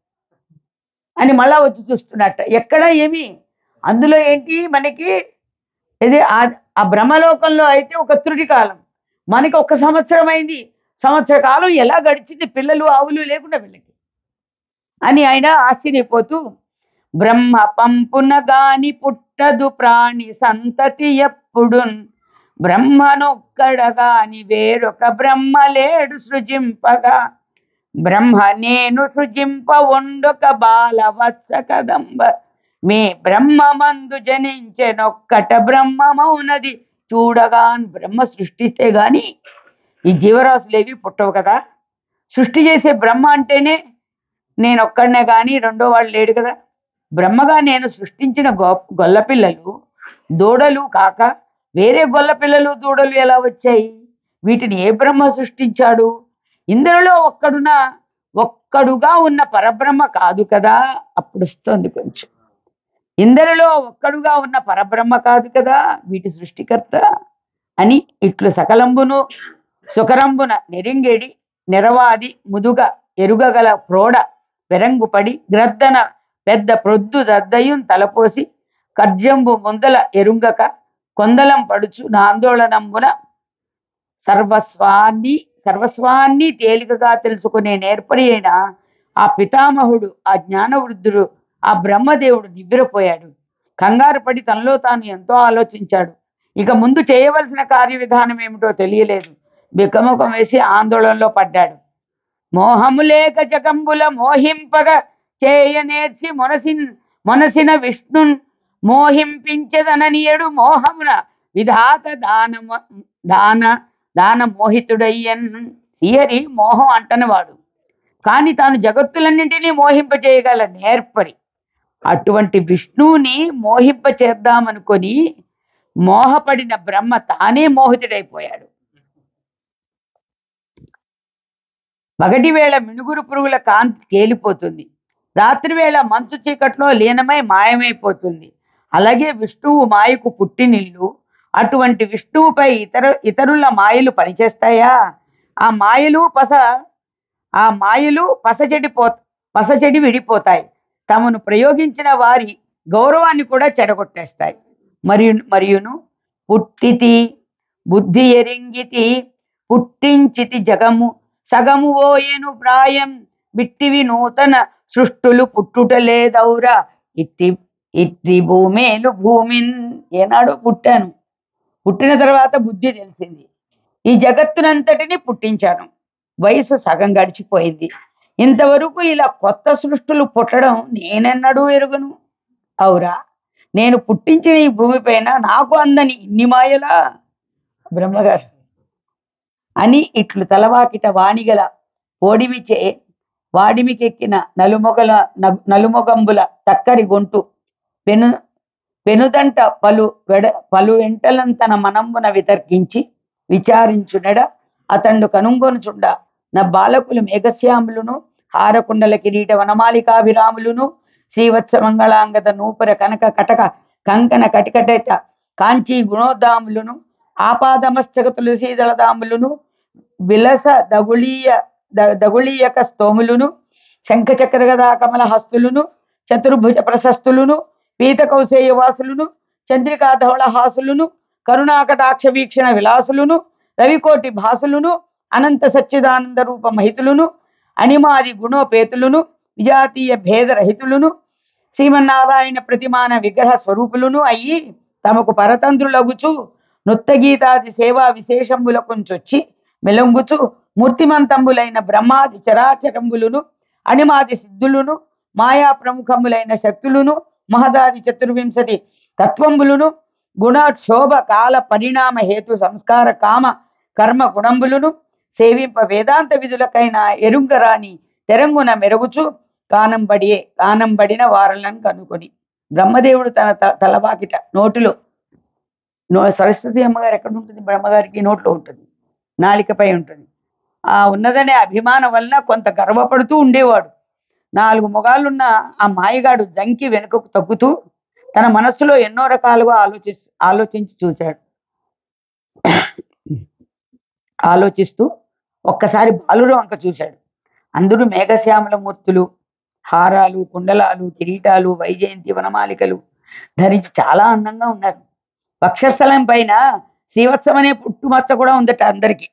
అని మళ్ళా వచ్చి చూస్తున్నట్ట ఎక్కడ ఏమి అందులో ఏంటి మనకి ఇది ఆ ఆ బ్రహ్మలోకంలో అయితే ఒక త్రుటి కాలం మనకి ఒక సంవత్సరం అయింది సంవత్సర కాలం ఎలా గడిచింది పిల్లలు ఆవులు లేకుండా వీళ్ళకి అని ఆయన ఆశ్చర్యపోతూ బ్రహ్మ పంపున గాని పుట్టదు ప్రాణి సంతతి ఎప్పుడున్ బ్రహ్మనొక్కడ గాని వేరొక బ్రహ్మ లేడు సృజింపగా బ్రహ్మ నేను సృజింప వండొక బాల వత్స కదంబ మీ బ్రహ్మమందు జనించెనొక్కట బ్రహ్మమౌనది చూడగాన్ బ్రహ్మ సృష్టిస్తే గాని ఈ జీవరాశులేవి పుట్టవు కదా సృష్టి చేసే బ్రహ్మ అంటేనే నేను ఒక్కడనే కానీ రెండో వాళ్ళు లేడు కదా బ్రహ్మగా నేను సృష్టించిన గొ గొల్ల పిల్లలు దూడలు కాక వేరే గొల్ల పిల్లలు దూడలు ఎలా వచ్చాయి వీటిని ఏ బ్రహ్మ సృష్టించాడు ఇందులో ఒక్కడున ఒక్కడుగా ఉన్న పరబ్రహ్మ కాదు కదా అప్పుడు వస్తుంది కొంచెం ఇందరిలో ఒక్కడుగా ఉన్న పరబ్రహ్మ కాదు కదా వీటి సృష్టికర్త అని ఇట్లు సకలంబును సుకరంబున నెరింగేడి నెరవాది ముదుగ ఎరుగగల ప్రోడ వెరంగుపడి గ్రద్దన పెద్ద ప్రొద్దు దద్దయున్ తలపోసి కర్జంబు ముందల ఎరుంగక కొందలం పడుచు నాందోళనంబున సర్వస్వాన్ని సర్వస్వాన్ని తేలికగా తెలుసుకునే నేర్పరి అయిన ఆ పితామహుడు ఆ జ్ఞానవృద్ధుడు ఆ బ్రహ్మదేవుడు నివ్వెరపోయాడు కంగారు పడి తనలో తాను ఎంతో ఆలోచించాడు ఇక ముందు చేయవలసిన కార్యవిధానం ఏమిటో తెలియలేదు బిక్కముఖం వేసి ఆందోళనలో పడ్డాడు మోహము లేక జగంబుల మోహింపగ చేయనేర్చి మొనసిన్ మొనసిన విష్ణున్ మోహింపించదననియడు మోహమున విధాత దానమ దాన దాన మోహితుడయ్యన్ శ్రీహరి మోహం అంటనవాడు కానీ తాను జగత్తులన్నింటినీ మోహింపచేయగల నేర్పరి అటువంటి విష్ణువుని మోహింప చేద్దామనుకొని మోహపడిన బ్రహ్మ తానే మోహితుడైపోయాడు పగటి వేళ మినుగురు పురుగుల కాంతి తేలిపోతుంది రాత్రి వేళ మంచు చీకట్లో లీనమై మాయమైపోతుంది అలాగే విష్ణువు మాయకు పుట్టినిల్లు అటువంటి విష్ణువుపై ఇతర ఇతరుల మాయలు పనిచేస్తాయా ఆ మాయలు పస ఆ మాయలు పసచెడిపో పసచెడి విడిపోతాయి తమను ప్రయోగించిన వారి గౌరవాన్ని కూడా చెడగొట్టేస్తాయి మరియు మరియును పుట్టితి బుద్ధి ఎరింగితి పుట్టించితి జగము సగము ఓయెను ప్రాయం బిట్టివి నూతన సృష్టులు పుట్టుట లేదౌరా ఇట్టి ఇట్టి భూమేలు భూమిన్ ఏనాడో పుట్టాను పుట్టిన తర్వాత బుద్ధి తెలిసింది ఈ జగత్తునంతటిని పుట్టించాను వయసు సగం గడిచిపోయింది ఇంతవరకు ఇలా కొత్త సృష్టులు పుట్టడం నేనెన్నడూ ఎరుగను అవురా నేను పుట్టించిన ఈ భూమిపైన నాకు అందని ఇన్ని మాయలా బ్రహ్మగారు అని ఇట్లు తలవాకిట వాణిగల ఓడిమిచే వాడిమికెక్కిన నలుమొగల నగు- నలుమొగంబుల తక్కరి గొంటు పెను పెనుదంట పలు వెడ పలు వెంటలంతన మనంబున వితర్కించి విచారించునెడ అతండు కనుంగొనుచుండ నా బాలకులు మేఘశ్యాములును హారకుండల కిరీట వనమాలికాభిరాములును శ్రీవత్స మంగళాంగద నూపుర కనక కటక కంకణ కటికటేత కాంచీ గుణోద్దాములును ఆపాదమస్తక తులసీదళదాములును విలస దగుళీయ ద- దగుళీయక స్తోములును శంఖచక్ర గదా కమల హస్తులును చతుర్భుజ ప్రశస్తులును పీత కౌశేయ వాసులును చంద్రికా ధవళ హాసులును కరుణాకటాక్ష వీక్షణ విలాసులును రవికోటి భాసులును అనంత సచ్చిదానంద రూప మహితులును అనిమాది గుణోపేతులును విజాతీయ భేదరహితులను శ్రీమన్నారాయణ ప్రతిమాన విగ్రహ స్వరూపులను అయ్యి తమకు పరతంత్రులగుచు నృత్తగీతాది సేవా విశేషములకుంచొచ్చి మెలంగుచు మూర్తిమంతంబులైన బ్రహ్మాది చరాచరంబులను అనిమాది సిద్ధులను మాయా ప్రముఖములైన శక్తులను మహదాది చతుర్వింశతి తత్వంబులను గుణ శోభ కాల పరిణామ హేతు సంస్కార కామ కర్మ గుణంబులను సేవింప వేదాంత విధులకైన ఎరుంగరాని తెరంగున మెరుగుచు కానంబడి కానంబడిన వారలను కనుకొని బ్రహ్మదేవుడు తన త- తలవాకిట నోటిలో నో సరస్వతి అమ్మగారు ఎక్కడ ఉంటుంది బ్రహ్మగారికి నోట్లో ఉంటుంది నాలికపై ఉంటుంది ఆ ఉన్నదనే అభిమానం వలన కొంత గర్వపడుతూ ఉండేవాడు నాలుగు మొగాళ్ళున్న ఆ మాయగాడు జంకి వెనుకకు తగ్గుతూ తన మనస్సులో ఎన్నో రకాలుగా ఆలోచి ఆలోచించి చూశాడు ఆలోచిస్తూ ఒక్కసారి బాలురు వంక చూశాడు అందరూ మేఘశ్యామల మూర్తులు హారాలు కుండలాలు కిరీటాలు వైజయంతి వనమాలికలు ధరించి చాలా అందంగా ఉన్నారు వక్షస్థలం పైన శ్రీవత్సం అనే పుట్టుమచ్చ కూడా ఉందట అందరికీ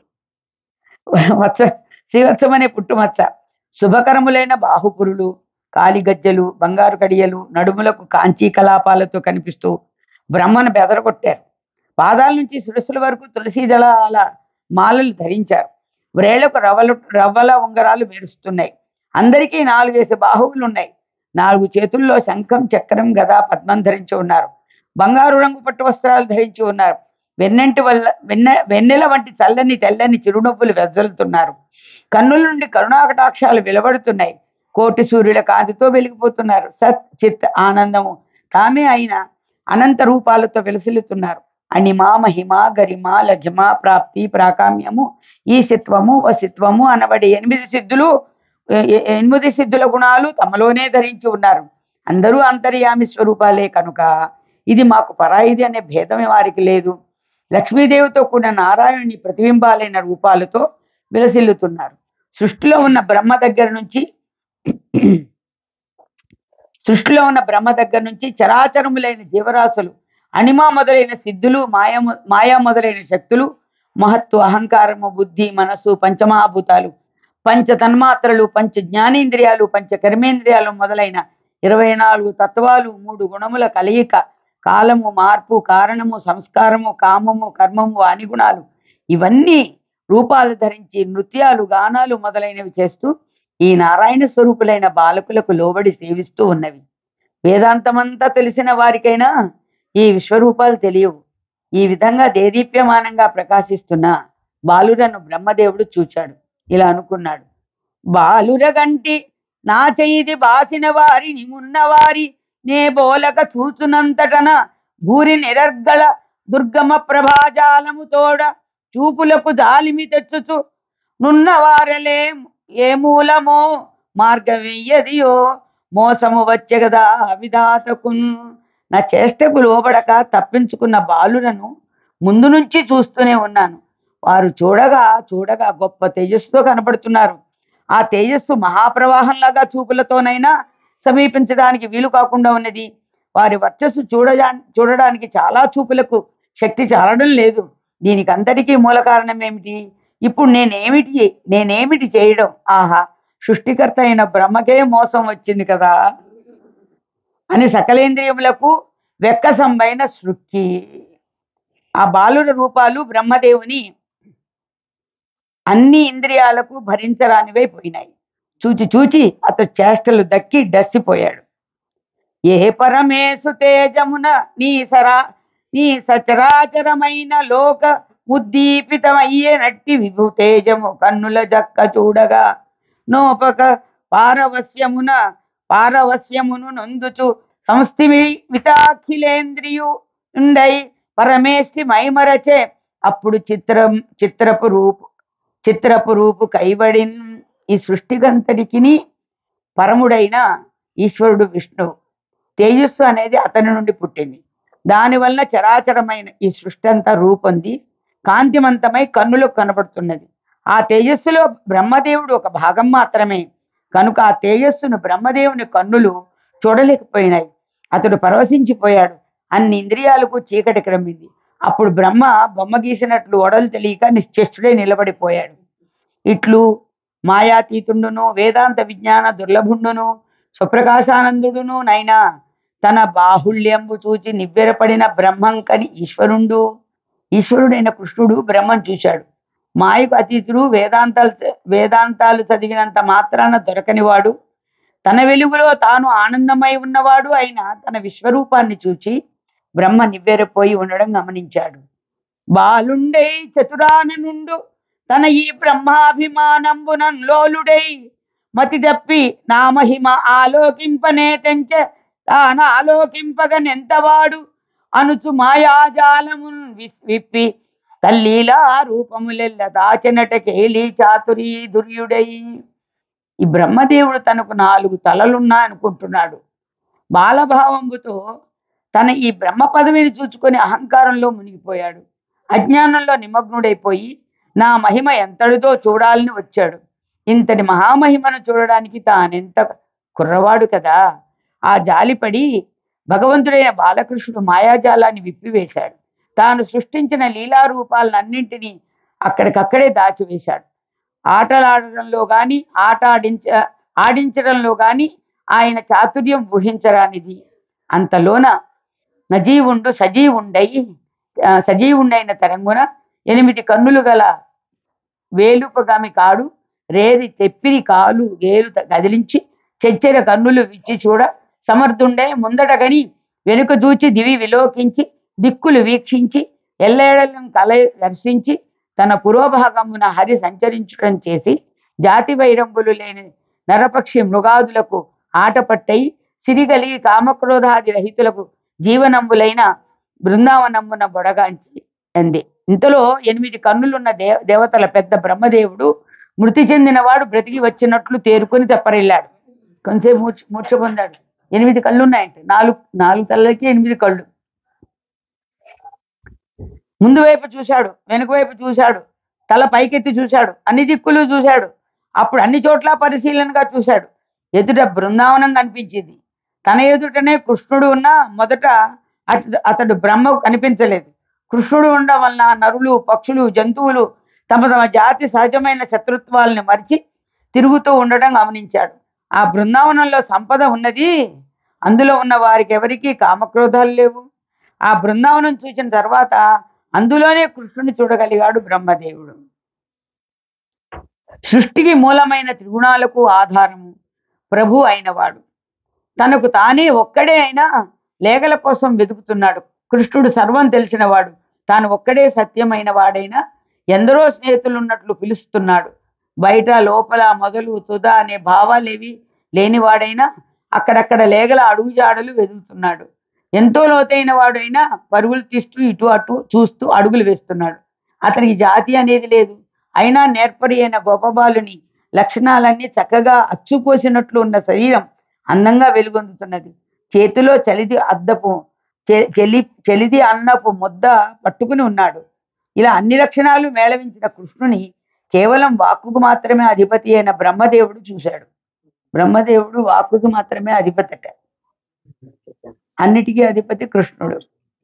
మచ్చ శ్రీవత్సం అనే పుట్టుమచ్చ శుభకరములైన బాహుపురులు కాలిగజ్జలు బంగారు కడియలు నడుములకు కాంచీ కలాపాలతో కనిపిస్తూ బ్రహ్మను బెదరగొట్టారు పాదాల నుంచి శిరస్సుల వరకు తులసి దళాల మాలలు ధరించారు వ్రేళ్లకు రవ్వలు రవ్వల ఉంగరాలు మెరుస్తున్నాయి అందరికీ నాలుగేసి బాహువులు ఉన్నాయి నాలుగు చేతుల్లో శంఖం చక్రం గదా పద్మం ధరించి ఉన్నారు బంగారు రంగు పట్టు వస్త్రాలు ధరించి ఉన్నారు వెన్నెంటి వల్ల వెన్నె వెన్నెల వంటి చల్లని తెల్లని చిరునవ్వులు వెజ్జలుతున్నారు కన్నుల నుండి కరుణాకటాక్షాలు వెలువడుతున్నాయి కోటి సూర్యుల కాంతితో వెలిగిపోతున్నారు సత్ చిత్ ఆనందము తామే అయిన అనంత రూపాలతో వెలసిల్లుతున్నారు అనిమా మహిమ గరిమ లఘిమ ప్రాప్తి ప్రాకామ్యము ఈ సిత్వము వసిత్వము అనబడి ఎనిమిది సిద్ధులు ఎ- ఎ- ఎనిమిది సిద్ధుల గుణాలు తమలోనే ధరించి ఉన్నారు అందరూ అంతర్యామి స్వరూపాలే కనుక ఇది మాకు పరాయిది అనే భేదమే వారికి లేదు లక్ష్మీదేవితో కూడిన నారాయణుని ప్రతిబింబాలైన రూపాలతో విలసిల్లుతున్నారు సృష్టిలో ఉన్న బ్రహ్మ దగ్గర నుంచి సృష్టిలో ఉన్న బ్రహ్మ దగ్గర నుంచి చరాచరములైన జీవరాశులు అనిమా మొదలైన సిద్ధులు మాయ మాయా మొదలైన శక్తులు మహత్తు అహంకారము బుద్ధి మనస్సు పంచమహాభూతాలు పంచ తన్మాత్రలు పంచ జ్ఞానేంద్రియాలు పంచ కర్మేంద్రియాలు మొదలైన ఇరవై నాలుగు తత్వాలు మూడు గుణముల కలయిక కాలము మార్పు కారణము సంస్కారము కామము కర్మము అనిగుణాలు ఇవన్నీ రూపాలు ధరించి నృత్యాలు గానాలు మొదలైనవి చేస్తూ ఈ నారాయణ స్వరూపులైన బాలకులకు లోబడి సేవిస్తూ ఉన్నవి వేదాంతమంతా తెలిసిన వారికైనా ఈ విశ్వరూపాలు తెలియవు ఈ విధంగా దేదీప్యమానంగా ప్రకాశిస్తున్న బాలురను బ్రహ్మదేవుడు చూచాడు ఇలా అనుకున్నాడు బాలురగంటి నా చెయ్యిది బాసిన వారిని ఉన్నవారి నే బోలక చూచునంతటన భూరి నిరర్గళ దుర్గమ ప్రభాజాలము తోడ చూపులకు జాలిమి తెచ్చుచు నున్నవారలే ఏ మూలమో మార్గవెయ్యదియో మోసము వచ్చే కదా విధాతకున్ నా చేష్టకు లోబడక తప్పించుకున్న బాలులను ముందు నుంచి చూస్తూనే ఉన్నాను వారు చూడగా చూడగా గొప్ప తేజస్సుతో కనపడుతున్నారు ఆ తేజస్సు మహాప్రవాహంలాగా చూపులతోనైనా సమీపించడానికి వీలు కాకుండా ఉన్నది వారి వర్చస్సు చూడజా చూడడానికి చాలా చూపులకు శక్తి చాలడం లేదు దీనికి అంతటికీ మూల కారణం ఏమిటి ఇప్పుడు నేనేమిటి నేనేమిటి చేయడం ఆహా సృష్టికర్త అయిన బ్రహ్మకే మోసం వచ్చింది కదా అని సకలేంద్రియములకు వెక్కసంబైన సృక్కి ఆ బాలుర రూపాలు బ్రహ్మదేవుని అన్ని ఇంద్రియాలకు భరించరానివై పోయినాయి చూచి చూచి అతడు చేష్టలు దక్కి డస్సిపోయాడు ఏ పరమేశు తేజమున నీ సరా నీ సచరాచరమైన లోక ఉద్దీపితమయ్యే నట్టి విభూతేజము కన్నుల జక్క చూడగా నోపక పారవస్యమున పారవస్యమును నొందుచు సంస్థిమి వితాఖిలేంద్రియు ఉండై పరమేష్టి మైమరచే అప్పుడు చిత్రం చిత్రపు రూపు చిత్రపు రూపు కైబడిన్ ఈ సృష్టికంతటికిని పరముడైన ఈశ్వరుడు విష్ణువు తేజస్సు అనేది అతని నుండి పుట్టింది దానివల్ల చరాచరమైన ఈ సృష్టి అంతా రూపొంది కాంతిమంతమై కన్నులకు కనపడుతున్నది ఆ తేజస్సులో బ్రహ్మదేవుడు ఒక భాగం మాత్రమే కనుక ఆ తేజస్సును బ్రహ్మదేవుని కన్నులు చూడలేకపోయినాయి అతడు పరవశించిపోయాడు అన్ని ఇంద్రియాలకు చీకటి క్రమింది అప్పుడు బ్రహ్మ బొమ్మ గీసినట్లు ఒడలు తెలియక నిశ్చేష్టుడే నిలబడిపోయాడు ఇట్లు మాయాతీతుండును వేదాంత విజ్ఞాన దుర్లభుండును స్వప్రకాశానందుడును నైనా తన బాహుళ్యంబు చూచి నివ్వెరపడిన బ్రహ్మంకని ఈశ్వరుండు ఈశ్వరుడైన కృష్ణుడు బ్రహ్మం చూశాడు మాయకు అతీతుడు వేదాంతాలు వేదాంతాలు చదివినంత మాత్రాన దొరకనివాడు తన వెలుగులో తాను ఆనందమై ఉన్నవాడు అయిన తన విశ్వరూపాన్ని చూచి బ్రహ్మ నివ్వెరపోయి ఉండడం గమనించాడు బాలుండై చతురాననుండు తన ఈ బ్రహ్మాభిమానంబునం లోలుడై మతి తప్పి నా మహిమ ఆలోకింపనే తెంచె తాన ఆలోకింపగనెంతవాడు అనుచు మాయాజాలమున్ విస్- విప్పి తల్లీలా రూపములెల్ల దాచెనట కేళీ చాతురీ దుర్యుడై ఈ బ్రహ్మదేవుడు తనకు నాలుగు తలలున్నా అనుకుంటున్నాడు బాలభావంబుతో తన ఈ బ్రహ్మ పదవిని చూచుకొని అహంకారంలో మునిగిపోయాడు అజ్ఞానంలో నిమగ్నుడైపోయి నా మహిమ ఎంతటిదో చూడాలని వచ్చాడు ఇంతటి మహామహిమను చూడడానికి తానెంత కుర్రవాడు కదా ఆ జాలిపడి భగవంతుడైన బాలకృష్ణుడు మాయాజాలాన్ని విప్పివేశాడు తాను సృష్టించిన లీలా రూపాలన్నింటినీ అక్కడికక్కడే దాచివేశాడు ఆటలాడడంలో గాని ఆట ఆడించ ఆడించడంలో గాని ఆయన చాతుర్యం ఊహించరానిది అంతలోన నజీవుండు సజీవుండై ఆ, సజీవుండైన తరంగున ఎనిమిది కన్నులు గల వేలుపగామి కాడు రేరి తెప్పిరి కాలు గేలు త- కదిలించి చెచ్చెర కన్నులు విచ్చి చూడ సమర్థుండే ముందట గని వెనుక చూచి దివి విలోకించి దిక్కులు వీక్షించి ఎల్లేడలను కల దర్శించి తన పురోభాగమున హరి సంచరించడం చేసి జాతి వైరంబులు లేని నరపక్షి మృగాదులకు ఆటపట్టై సిరిగలి కామక్రోధాది రహితులకు జీవనంబులైన బృందావనమ్మున బొడగాంచి అంది ఇంతలో ఎనిమిది కన్నులున్న దేవ దేవతల పెద్ద బ్రహ్మదేవుడు మృతి చెందినవాడు బ్రతికి వచ్చినట్లు తేరుకొని తెప్పరిల్లాడు కొంచెంసేపు మూర్చ మూర్ఛ పొందాడు ఎనిమిది కళ్ళు ఉన్నాయంట నాలుగు నాలుగు కళ్ళకి ఎనిమిది కళ్ళు ముందు వైపు చూశాడు వెనుక వైపు చూశాడు తల పైకెత్తి చూశాడు అన్ని దిక్కులు చూశాడు అప్పుడు అన్ని చోట్ల పరిశీలనగా చూశాడు ఎదుట బృందావనం కనిపించింది తన ఎదుటనే కృష్ణుడు ఉన్న మొదట అటు అతడు బ్రహ్మ కనిపించలేదు కృష్ణుడు ఉండడం వలన నరులు పక్షులు జంతువులు తమ తమ జాతి సహజమైన శత్రుత్వాలను మరిచి తిరుగుతూ ఉండడం గమనించాడు ఆ బృందావనంలో సంపద ఉన్నది అందులో ఉన్న వారికి ఎవరికీ కామక్రోధాలు లేవు ఆ బృందావనం చూసిన తర్వాత అందులోనే కృష్ణుని చూడగలిగాడు బ్రహ్మదేవుడు సృష్టికి మూలమైన త్రిగుణాలకు ఆధారము ప్రభు అయినవాడు తనకు తానే ఒక్కడే అయినా లేగల కోసం వెతుకుతున్నాడు కృష్ణుడు సర్వం తెలిసినవాడు తాను ఒక్కడే సత్యమైన వాడైనా ఎందరో స్నేహితులు ఉన్నట్లు పిలుస్తున్నాడు బయట లోపల మొదలు తుద అనే భావాలేవి లేనివాడైనా అక్కడక్కడ లేగల అడుగుజాడలు వెతుకుతున్నాడు ఎంతో లోతైన వాడైనా పరుగులు తీస్తూ ఇటు అటు చూస్తూ అడుగులు వేస్తున్నాడు అతనికి జాతి అనేది లేదు అయినా నేర్పరి అయిన గోపబాలుని లక్షణాలన్నీ చక్కగా అచ్చుపోసినట్లు ఉన్న శరీరం అందంగా వెలుగొందుతున్నది చేతిలో చలిది అద్దపు చె- చెలి చెలిది అన్నపు ముద్ద పట్టుకుని ఉన్నాడు ఇలా అన్ని లక్షణాలు మేళవించిన కృష్ణుని కేవలం వాక్కుకు మాత్రమే అధిపతి అయిన బ్రహ్మదేవుడు చూశాడు బ్రహ్మదేవుడు వాక్కుకు మాత్రమే అధిపతట అన్నిటికీ అధిపతి కృష్ణుడు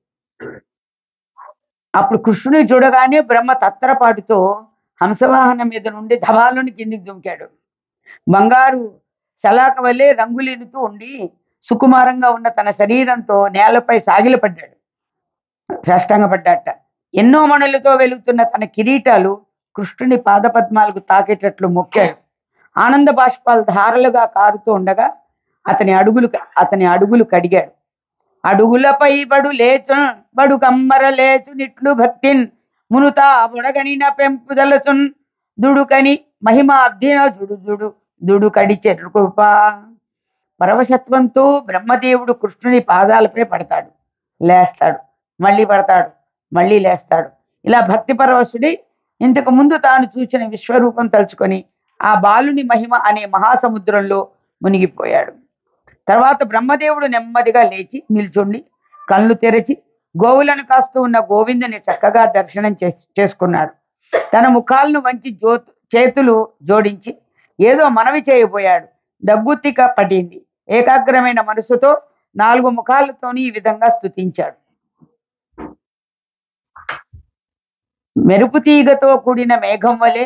అప్పుడు కృష్ణుని చూడగానే బ్రహ్మ తత్తరపాటుతో హంసవాహనం మీద నుండి ధబాలుని కిందికి దుంకాడు బంగారు శలాక వల్లే రంగులీనుతూ ఉండి సుకుమారంగా ఉన్న తన శరీరంతో నేలపై సాగిలపడ్డాడు సాష్టాంగపడ్డాట ఎన్నో మణులతో వెలుగుతున్న తన కిరీటాలు కృష్ణుని పాదపద్మాలకు తాకేటట్లు మొక్కాడు ఆనంద బాష్పాలు ధారలుగా కారుతూ ఉండగా అతని అడుగులు అతని అడుగులు కడిగాడు అడుగులపై బడు లేచు బడు కమ్మర లేచు నిట్లు భక్తిన్ మునుతా బుడగనిన పెంపుదలచున్ దుడుకని మహిమ అబ్దిన జుడు జుడు దుడు కడి కృప పరవశత్వంతో బ్రహ్మదేవుడు కృష్ణుని పాదాలపై పడతాడు లేస్తాడు మళ్ళీ పడతాడు మళ్ళీ లేస్తాడు ఇలా భక్తి పరవశుడి ఇంతకు ముందు తాను చూసిన విశ్వరూపం తలుచుకొని ఆ బాలుని మహిమ అనే మహాసముద్రంలో మునిగిపోయాడు తర్వాత బ్రహ్మదేవుడు నెమ్మదిగా లేచి నిల్చుండి కళ్ళు తెరచి గోవులను కాస్తూ ఉన్న గోవిందుని చక్కగా దర్శనం చేస్- చేసుకున్నాడు తన ముఖాలను వంచి జో చేతులు జోడించి ఏదో మనవి చేయబోయాడు దగ్గుత్తిక పడింది ఏకాగ్రమైన మనసుతో నాలుగు ముఖాలతోని ఈ విధంగా స్తుతించాడు మెరుపు తీగతో కూడిన మేఘం వలె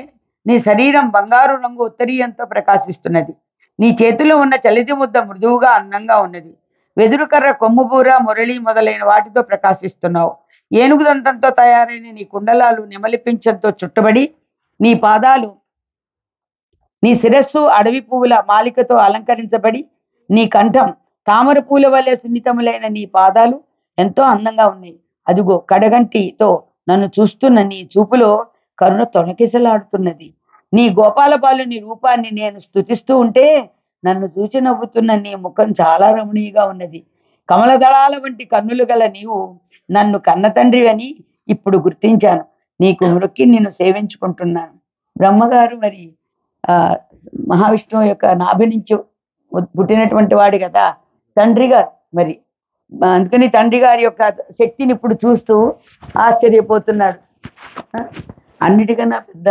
నీ శరీరం బంగారు రంగు ఉత్తరీయంతో ప్రకాశిస్తున్నది నీ చేతిలో ఉన్న చలితి ముద్ద మృదువుగా అందంగా ఉన్నది వెదురుకర్ర కొమ్ముబూర మురళి మొదలైన వాటితో ప్రకాశిస్తున్నావు ఏనుగు దంతంతో తయారైన నీ కుండలాలు నెమలి పింఛంతో చుట్టబడి నీ పాదాలు నీ శిరస్సు అడవి పువ్వుల మాలికతో అలంకరించబడి నీ కంఠం తామర పూల వలె సున్నితములైన నీ పాదాలు ఎంతో అందంగా ఉన్నాయి అదిగో కడగంటితో నన్ను చూస్తున్న నీ చూపులో కరుణ తొణకిసలాడుతున్నది నీ గోపాల బాలుని రూపాన్ని నేను స్తుతిస్తూ ఉంటే నన్ను చూచి నవ్వుతున్న నీ ముఖం చాలా రమణీయంగా ఉన్నది కమలదళాల వంటి కన్నులు గల నీవు నన్ను కన్న తండ్రి అని ఇప్పుడు గుర్తించాను నీకు మృక్కి నిన్ను సేవించుకుంటున్నాను బ్రహ్మగారు మరి ఆ మహావిష్ణువు యొక్క నాభి నుంచి ఉ- పుట్టినటువంటి వాడు కదా తండ్రి గారు మరి ఆ, అందుకని తండ్రి గారి యొక్క శక్తిని ఇప్పుడు చూస్తూ ఆశ్చర్యపోతున్నాడు ఆ, అన్నిటికన్నా పెద్ద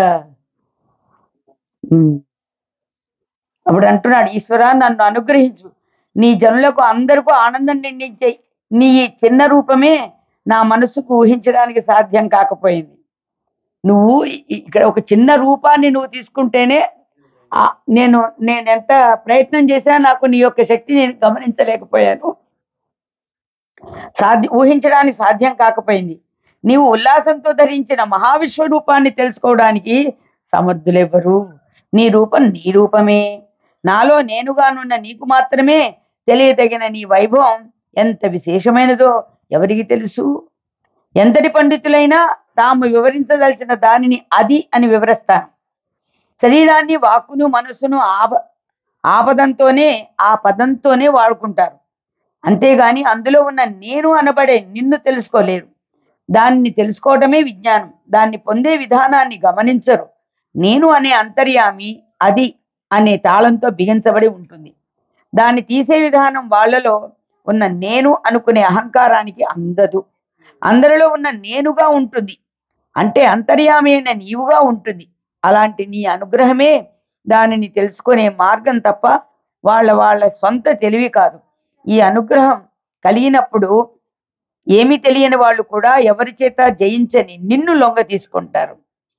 ఉమ్. అప్పుడు అంటున్నాడు ఈశ్వర నన్ను అనుగ్రహించు నీ జనులకు అందరికీ ఆనందం నిండించే నీ ఈ చిన్న రూపమే నా మనసుకు ఊహించడానికి సాధ్యం కాకపోయింది నువ్వు ఇ- ఇక్కడ ఒక చిన్న రూపాన్ని నువ్వు తీసుకుంటేనే ఆ, నేను నేను ఎంత ప్రయత్నం చేసినా నాకు నీ యొక్క శక్తి నేను గమనించలేకపోయాను సాధ్య ఊహించడానికి సాధ్యం కాకపోయింది నీవు ఉల్లాసంతో ధరించిన మహావిశ్వ రూపాన్ని తెలుసుకోవడానికి సమర్థులెవ్వరు నీ రూపం నీ రూపమే నాలో నేనుగానున్న నీకు మాత్రమే తెలియదగిన నీ వైభవం ఎంత విశేషమైనదో ఎవరికి తెలుసు ఎంతటి పండితులైనా తాము వివరించదలిచిన దానిని అది అని వివరిస్తాను శరీరాన్ని వాక్కును మనస్సును ఆప ఆపదంతోనే ఆ పదంతోనే వాడుకుంటారు అంతేగాని అందులో ఉన్న నేను అనబడే నిన్ను తెలుసుకోలేరు దాన్ని తెలుసుకోవటమే విజ్ఞానం దాన్ని పొందే విధానాన్ని గమనించరు నేను అనే అంతర్యామి అది అనే తాళంతో బిగించబడి ఉంటుంది దాన్ని తీసే విధానం వాళ్ళలో ఉన్న నేను అనుకునే అహంకారానికి అందదు అందరిలో ఉన్న నేనుగా ఉంటుంది అంటే అంతర్యామి అయిన నీవుగా ఉంటుంది అలాంటి నీ అనుగ్రహమే దానిని తెలుసుకునే మార్గం తప్ప వాళ్ళ వాళ్ళ సొంత తెలివి కాదు ఈ అనుగ్రహం కలిగినప్పుడు ఏమీ తెలియని వాళ్ళు కూడా ఎవరి చేత జయించని నిన్ను లొంగ తీసుకుంటారు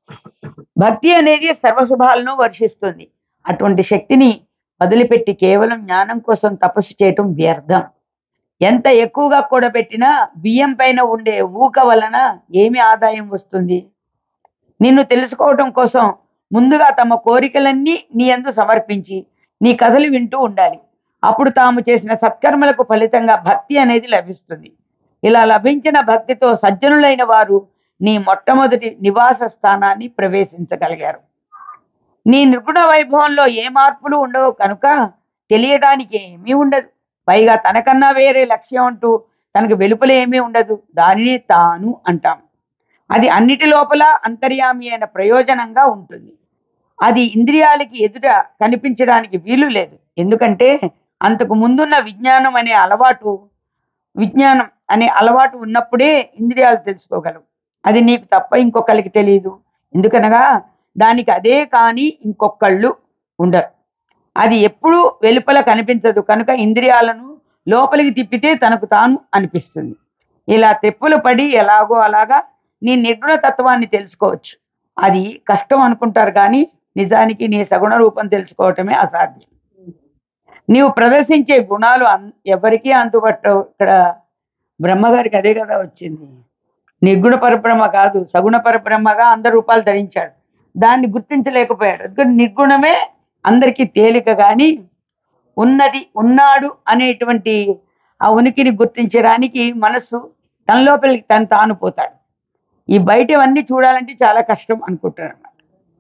భక్తి అనేది సర్వశుభాలను వర్షిస్తుంది అటువంటి శక్తిని వదిలిపెట్టి కేవలం జ్ఞానం కోసం తపస్సు చేయటం వ్యర్థం ఎంత ఎక్కువగా కూడబెట్టినా బియ్యం పైన ఉండే ఊక వలన ఏమి ఆదాయం వస్తుంది నిన్ను తెలుసుకోవటం కోసం ముందుగా తమ కోరికలన్నీ నీ యందు సమర్పించి నీ కథలు వింటూ ఉండాలి అప్పుడు తాము చేసిన సత్కర్మలకు ఫలితంగా భక్తి అనేది లభిస్తుంది ఇలా లభించిన భక్తితో సజ్జనులైన వారు నీ మొట్టమొదటి నివాస స్థానాన్ని ప్రవేశించగలిగారు నీ నిర్గుణ వైభవంలో ఏ మార్పులు ఉండవు కనుక తెలియడానికి ఏమీ ఉండదు పైగా తనకన్నా వేరే లక్ష్యం అంటూ తనకు వెలుపల ఏమీ ఉండదు దానిని తాను అంటాం అది అన్నిటి లోపల అంతర్యామి అయిన ప్రయోజనంగా ఉంటుంది అది ఇంద్రియాలకి ఎదుట కనిపించడానికి వీలు లేదు ఎందుకంటే అంతకు ముందున్న విజ్ఞానం అనే అలవాటు విజ్ఞానం అనే అలవాటు ఉన్నప్పుడే ఇంద్రియాలు తెలుసుకోగలవు అది నీకు తప్ప ఇంకొకరికి తెలియదు ఎందుకనగా దానికి అదే కానీ ఇంకొకళ్ళు ఉండరు అది ఎప్పుడూ వెలుపల కనిపించదు కనుక ఇంద్రియాలను లోపలికి తిప్పితే తనకు తాను అనిపిస్తుంది ఇలా తెప్పులు పడి ఎలాగో అలాగా నీ నిర్గుణ తత్వాన్ని తెలుసుకోవచ్చు అది కష్టం అనుకుంటారు కానీ నిజానికి నీ సగుణ రూపం తెలుసుకోవటమే అసాధ్యం నీవు ప్రదర్శించే గుణాలు అన్ ఎవరికీ అందుబట్టవు ఇక్కడ బ్రహ్మగారికి అదే కదా వచ్చింది నిర్గుణ పరబ్రహ్మ కాదు సగుణ పరబ్రహ్మగా అందరు రూపాలు ధరించాడు దాన్ని గుర్తించలేకపోయాడు ఎందుకంటే నిర్గుణమే అందరికీ తేలిక కానీ ఉన్నది ఉన్నాడు అనేటువంటి ఆ ఉనికిని గుర్తించడానికి మనస్సు తన లోపలికి తను తాను పోతాడు ఈ బయటవన్నీ చూడాలంటే చాలా కష్టం అనుకుంటాడు అన్నమాట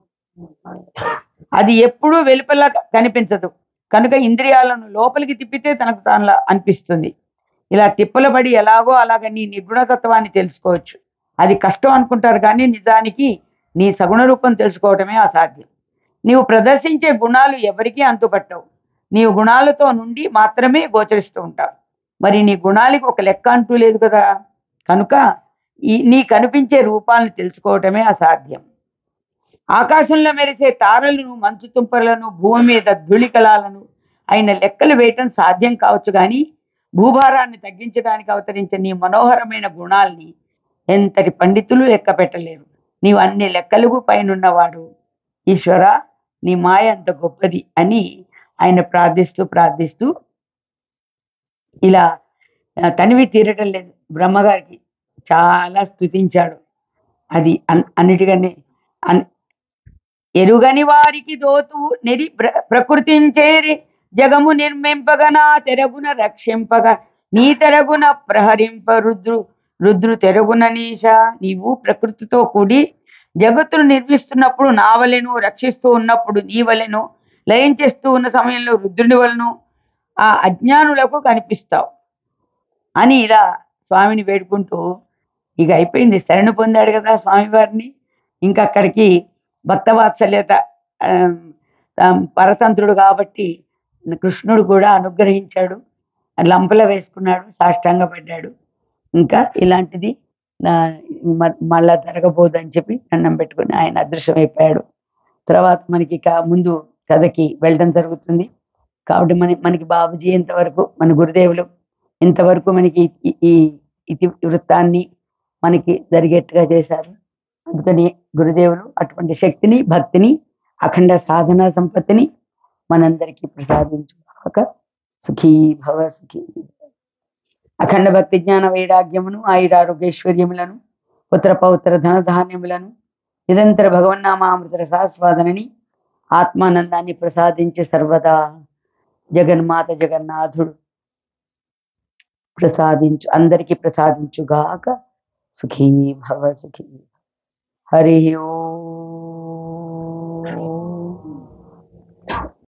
అది ఎప్పుడూ వెలుపల కనిపించదు కనుక ఇంద్రియాలను లోపలికి తిప్పితే తనకు తాను అనిపిస్తుంది ఇలా తిప్పలబడి ఎలాగో అలాగ నీ నిగుణతత్వాన్ని తెలుసుకోవచ్చు అది కష్టం అనుకుంటారు కానీ నిజానికి నీ సగుణ రూపం తెలుసుకోవటమే అసాధ్యం నీవు ప్రదర్శించే గుణాలు ఎవరికీ అంతుపట్టవు నీవు గుణాలతో నుండి మాత్రమే గోచరిస్తూ ఉంటావు మరి నీ గుణాలకి ఒక లెక్క అంటూ లేదు కదా కనుక ఈ నీ కనిపించే రూపాలను తెలుసుకోవటమే అసాధ్యం ఆకాశంలో మెరిసే తారలను మంచు తుంపరలను భూమి మీద ధూళికలాలను అయిన లెక్కలు వేయటం సాధ్యం కావచ్చు కానీ భూభారాన్ని తగ్గించడానికి అవతరించే నీ మనోహరమైన గుణాల్ని ఎంతటి పండితులు లెక్క పెట్టలేరు నీవు అన్ని లెక్కలకు పైనున్నవాడు ఈశ్వర నీ మాయ అంత గొప్పది అని ఆయన ప్రార్థిస్తూ ప్రార్థిస్తూ ఇలా ఆ, తనివి తీరటం లేదు బ్రహ్మగారికి చాలా స్తుతించాడు అది అన్- అన్నిటికన్నా అన్- ఎరుగని వారికి దోతు నెరి ప్ర- ప్రకృతించేరి జగము నిర్మింపగ నా తెరగున రక్షింపగ నీ తెరగున ప్రహరింప రుద్రు రుద్రు తెరగున నీష నీవు ప్రకృతితో కూడి జగత్తును నిర్మిస్తున్నప్పుడు నా వలెను రక్షిస్తూ ఉన్నప్పుడు నీ వలెను లయం చేస్తూ ఉన్న సమయంలో రుద్రుని వలన ఆ అజ్ఞానులకు కనిపిస్తావు అని ఇలా స్వామిని వేడుకుంటూ ఇక అయిపోయింది శరణు పొందాడు కదా స్వామివారిని ఇంకా అక్కడికి భక్తవాత్సల్యత ఆమ్, తాం పరతంత్రుడు కాబట్టి కృష్ణుడు కూడా అనుగ్రహించాడు లంపల వేసుకున్నాడు సాష్టాంగ పడ్డాడు ఇంకా ఇలాంటిది నా మ- మళ్ళా జరగబోదు అని చెప్పి దండం పెట్టుకుని ఆయన అదృశ్యమైపోయాడు తర్వాత మనకి ఇక ముందు కథకి వెళ్ళడం జరుగుతుంది కాబట్టి మన మనకి బాబుజీ ఇంతవరకు మన గురుదేవులు ఇంతవరకు మనకి ఈ- ఈ ఇతి వృత్తాన్ని మనకి జరిగేట్టుగా చేశారు అందుకని గురుదేవులు అటువంటి శక్తిని భక్తిని అఖండ సాధన సంపత్తిని మనందరికీ ప్రసాదించుగాక సుఖీ భవ సుఖీ భవ. అఖండ భక్తి జ్ఞాన వైరాగ్యమును ఆయురారోగ్యైశ్వర్యములను పుత్ర పౌత్ర ధన ధాన్యములను నిరంతర భగవన్నామామృత రసాస్వాదనని ఆత్మానందాన్ని ప్రసాదించి సర్వదా జగన్మాత జగన్నాథుడు ప్రసాదించు అందరికీ ప్రసాదించుగాక సుఖీ భవ సుఖీ హరి ఓం